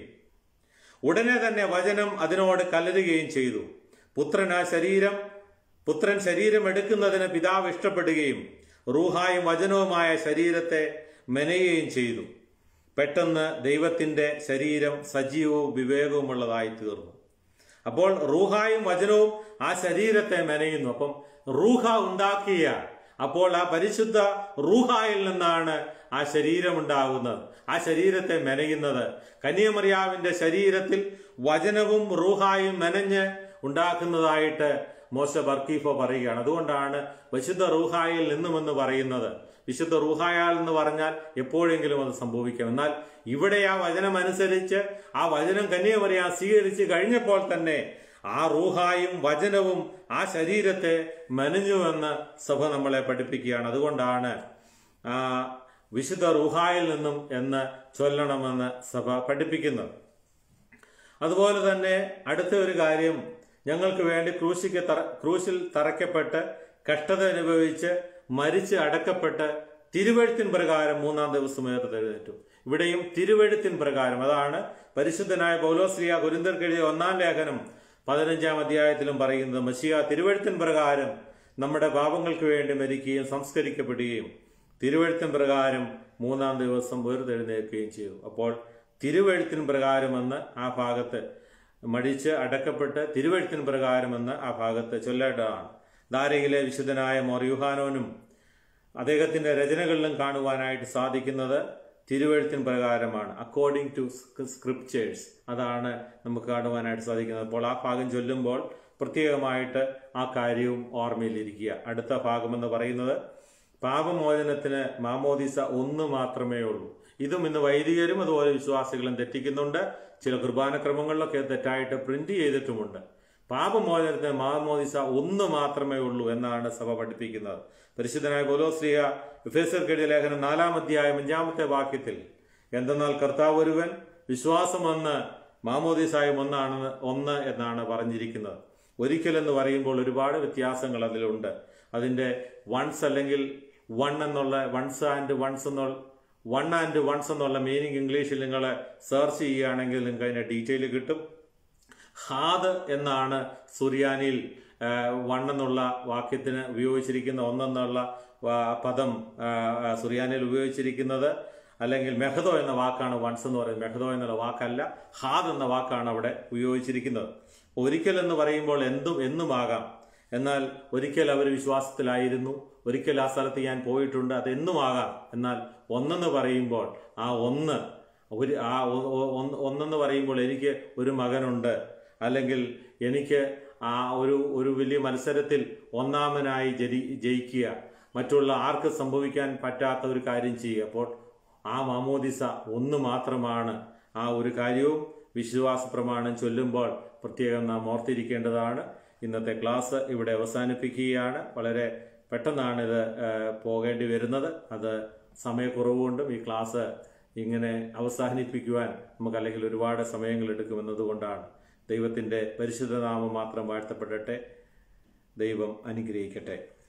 ഉടനെ തന്നെ വചനം അതിനോട് കലരുകയും ചെയ്തു പുത്രൻ ആ ശരീരം പുത്രൻ ശരീരം എടുക്കുന്നതിന് പിതാവ് ഇഷ്ടപ്പെടുകയും റൂഹായും വചനവുമായ ശരീരത്തെ മെനയുകയും ചെയ്തു പെട്ടെന്ന് ദൈവത്തിന്റെ ശരീരം സജീവവും വിവേകവുമുള്ളതായി തീർന്നു അപ്പോൾ റൂഹായും വചനവും ആ ശരീരത്തെ മെനയുന്നു അപ്പം റൂഹ ഉണ്ടാക്കിയ അപ്പോൾ ആ പരിശുദ്ധ റൂഹായിൽ നിന്നാണ് ആ ശരീരം ഉണ്ടാകുന്നത് ആ ശരീരത്തെ മെനയുന്നത് കന്യമറിയാവിന്റെ ശരീരത്തിൽ വചനവും റൂഹായും മെനഞ്ഞ് ഉണ്ടാക്കുന്നതായിട്ട് മോശ ബർക്കീഫോ പറയുകയാണ് അതുകൊണ്ടാണ് വിശുദ്ധ റൂഹായിൽ നിന്നുമെന്ന് പറയുന്നത് വിശുദ്ധ റൂഹായാൽ എന്ന് പറഞ്ഞാൽ എപ്പോഴെങ്കിലും അത് സംഭവിക്കാം എന്നാൽ ഇവിടെ ആ വചനം അനുസരിച്ച് ആ വചനം കന്യാമറിയാൻ സ്വീകരിച്ച് കഴിഞ്ഞപ്പോൾ തന്നെ ആ റൂഹായും വചനവും ആ ശരീരത്തെ മെനഞ്ഞുവെന്ന് സഭ നമ്മളെ പഠിപ്പിക്കുകയാണ് അതുകൊണ്ടാണ് ആ വിശുദ്ധ റൂഹായിൽ നിന്നും എന്ന് ചൊല്ലണമെന്ന് സഭ പഠിപ്പിക്കുന്നത് അതുപോലെ തന്നെ അടുത്ത ഒരു കാര്യം ഞങ്ങൾക്ക് വേണ്ടി ക്രൂശിക്ക് തറ ക്രൂശിൽ തറയ്ക്കപ്പെട്ട് കഷ്ടത അനുഭവിച്ച് മരിച്ച് അടക്കപ്പെട്ട് തിരുവഴുത്തിൻ പ്രകാരം മൂന്നാം ദിവസം ഉയർത്തെഴുന്നേറ്റു ഇവിടെയും തിരുവഴുത്തിൻ പ്രകാരം അതാണ് പരിശുദ്ധനായ പൗലോശ്രീയ കുരിന്തർക്ക് എഴുതിയ ഒന്നാം ലേഖനം പതിനഞ്ചാം അധ്യായത്തിലും പറയുന്നത് മഷിയ തിരുവഴുത്തിൻ പ്രകാരം നമ്മുടെ പാപങ്ങൾക്ക് വേണ്ടി മരിക്കുകയും സംസ്കരിക്കപ്പെടുകയും തിരുവഴുത്തിൻ പ്രകാരം മൂന്നാം ദിവസം ഉയർത്തെഴുന്നേൽക്കുകയും ചെയ്തു അപ്പോൾ തിരുവഴുത്തിൻ പ്രകാരമെന്ന് ആ ഭാഗത്ത് മടിച്ച് അടക്കപ്പെട്ട് തിരുവഴുത്തിന് പ്രകാരമെന്ന് ആ ഭാഗത്ത് ചൊല്ലേണ്ടതാണ് ധാരയിലെ വിശുദ്ധനായ മൊറിയുഹാനോനും അദ്ദേഹത്തിന്റെ രചനകളിലും കാണുവാനായിട്ട് സാധിക്കുന്നത് തിരുവഴുത്തിൻ പ്രകാരമാണ് അക്കോർഡിംഗ് ടു സ്ക്രിപ്റ്റേഴ്സ് അതാണ് നമുക്ക് കാണുവാനായിട്ട് സാധിക്കുന്നത് അപ്പോൾ ആ ഭാഗം ചൊല്ലുമ്പോൾ പ്രത്യേകമായിട്ട് ആ കാര്യവും ഓർമ്മയിലിരിക്കുക അടുത്ത ഭാഗമെന്ന് പറയുന്നത് പാപമോചനത്തിന് മാമോദിസ ഒന്ന് മാത്രമേ ഉള്ളൂ ഇതും ഇന്ന് വൈദികരും അതുപോലെ വിശ്വാസികളും തെറ്റിക്കുന്നുണ്ട് ചില കുർബാനക്രമങ്ങളിലൊക്കെ തെറ്റായിട്ട് പ്രിന്റ് ചെയ്തിട്ടുമുണ്ട് പാപമോചനത്തിന് മാമോദിസ ഒന്ന് മാത്രമേ ഉള്ളൂ എന്നാണ് സഭ പഠിപ്പിക്കുന്നത് പരിശുദ്ധനായ ഗോലോശ്രീയ വിഫേസർക്കെഴുതിയ ലേഖനം നാലാം അധ്യായം അഞ്ചാമത്തെ വാക്യത്തിൽ എന്തെന്നാൽ കർത്താവ് ഒരുവൻ വിശ്വാസമെന്ന് മാമോദിസായും ഒന്നാണ് ഒന്ന് എന്നാണ് പറഞ്ഞിരിക്കുന്നത് ഒരിക്കൽ എന്ന് പറയുമ്പോൾ ഒരുപാട് വ്യത്യാസങ്ങൾ അതിലുണ്ട് അതിന്റെ വൺസ് അല്ലെങ്കിൽ വൺ എന്നുള്ള വൺസ് ആൻഡ് വൺസ് എന്നുള്ള വൺ ആൻഡ് വൺസ് എന്നുള്ള മീനിങ് ഇംഗ്ലീഷിൽ നിങ്ങൾ സെർച്ച് ചെയ്യുകയാണെങ്കിൽ നിങ്ങൾക്ക് അതിന്റെ ഡീറ്റെയിൽ കിട്ടും ഹാദ് എന്നാണ് സുറിയാനിയിൽ വൺ എന്നുള്ള വാക്യത്തിന് ഉപയോഗിച്ചിരിക്കുന്ന ഒന്നെന്നുള്ള വാ- പദം ആ, ആ, സുറിയാനിയിൽ ഉപയോഗിച്ചിരിക്കുന്നത് അല്ലെങ്കിൽ മെഹദോ എന്ന വാക്കാണ് വൺസ് എന്ന് പറയുന്നത് മെഹദോ എന്നുള്ള വാക്കല്ല ഹാദ് എന്ന വാക്കാണ് അവിടെ ഉപയോഗിച്ചിരിക്കുന്നത് ഒരിക്കൽ എന്ന് പറയുമ്പോൾ എന്തും എന്നുമാകാം എന്നാൽ ഒരിക്കൽ അവർ വിശ്വാസത്തിലായിരുന്നു ഒരിക്കൽ ആ സ്ഥലത്ത് ഞാൻ പോയിട്ടുണ്ട് അത് എന്നുമാകാം എന്നാൽ ഒന്നെന്ന് പറയുമ്പോൾ ആ ഒന്ന് ഒരു ആ ഒ- ഒ- ഒന്ന് ഒന്നെന്ന് പറയുമ്പോൾ എനിക്ക് ഒരു മകനുണ്ട് അല്ലെങ്കിൽ എനിക്ക് ആ ഒരു ഒരു വലിയ മത്സരത്തിൽ ഒന്നാമനായി ജരി ജയിക്കുക മറ്റുള്ള ആർക്ക് സംഭവിക്കാൻ പറ്റാത്ത ഒരു കാര്യം ചെയ്യുക അപ്പോൾ ആ മാമോദിസ ഒന്ന് മാത്രമാണ് ആ ഒരു കാര്യവും വിശ്വാസ പ്രമാണം ചൊല്ലുമ്പോൾ പ്രത്യേകം നാം ഓർത്തിരിക്കേണ്ടതാണ് ഇന്നത്തെ ക്ലാസ് ഇവിടെ അവസാനിപ്പിക്കുകയാണ് വളരെ പെട്ടെന്നാണ് ഇത് ഏഹ്, പോകേണ്ടി വരുന്നത് അത് സമയക്കുറവുകൊണ്ടും ഈ ക്ലാസ് ഇങ്ങനെ അവസാനിപ്പിക്കുവാൻ നമുക്ക് അല്ലെങ്കിൽ ഒരുപാട് സമയങ്ങൾ എടുക്കുമെന്നതുകൊണ്ടാണ് ദൈവത്തിന്റെ പരിശുദ്ധനാമം മാത്രം വാഴ്ത്തപ്പെടട്ടെ ദൈവം അനുഗ്രഹിക്കട്ടെ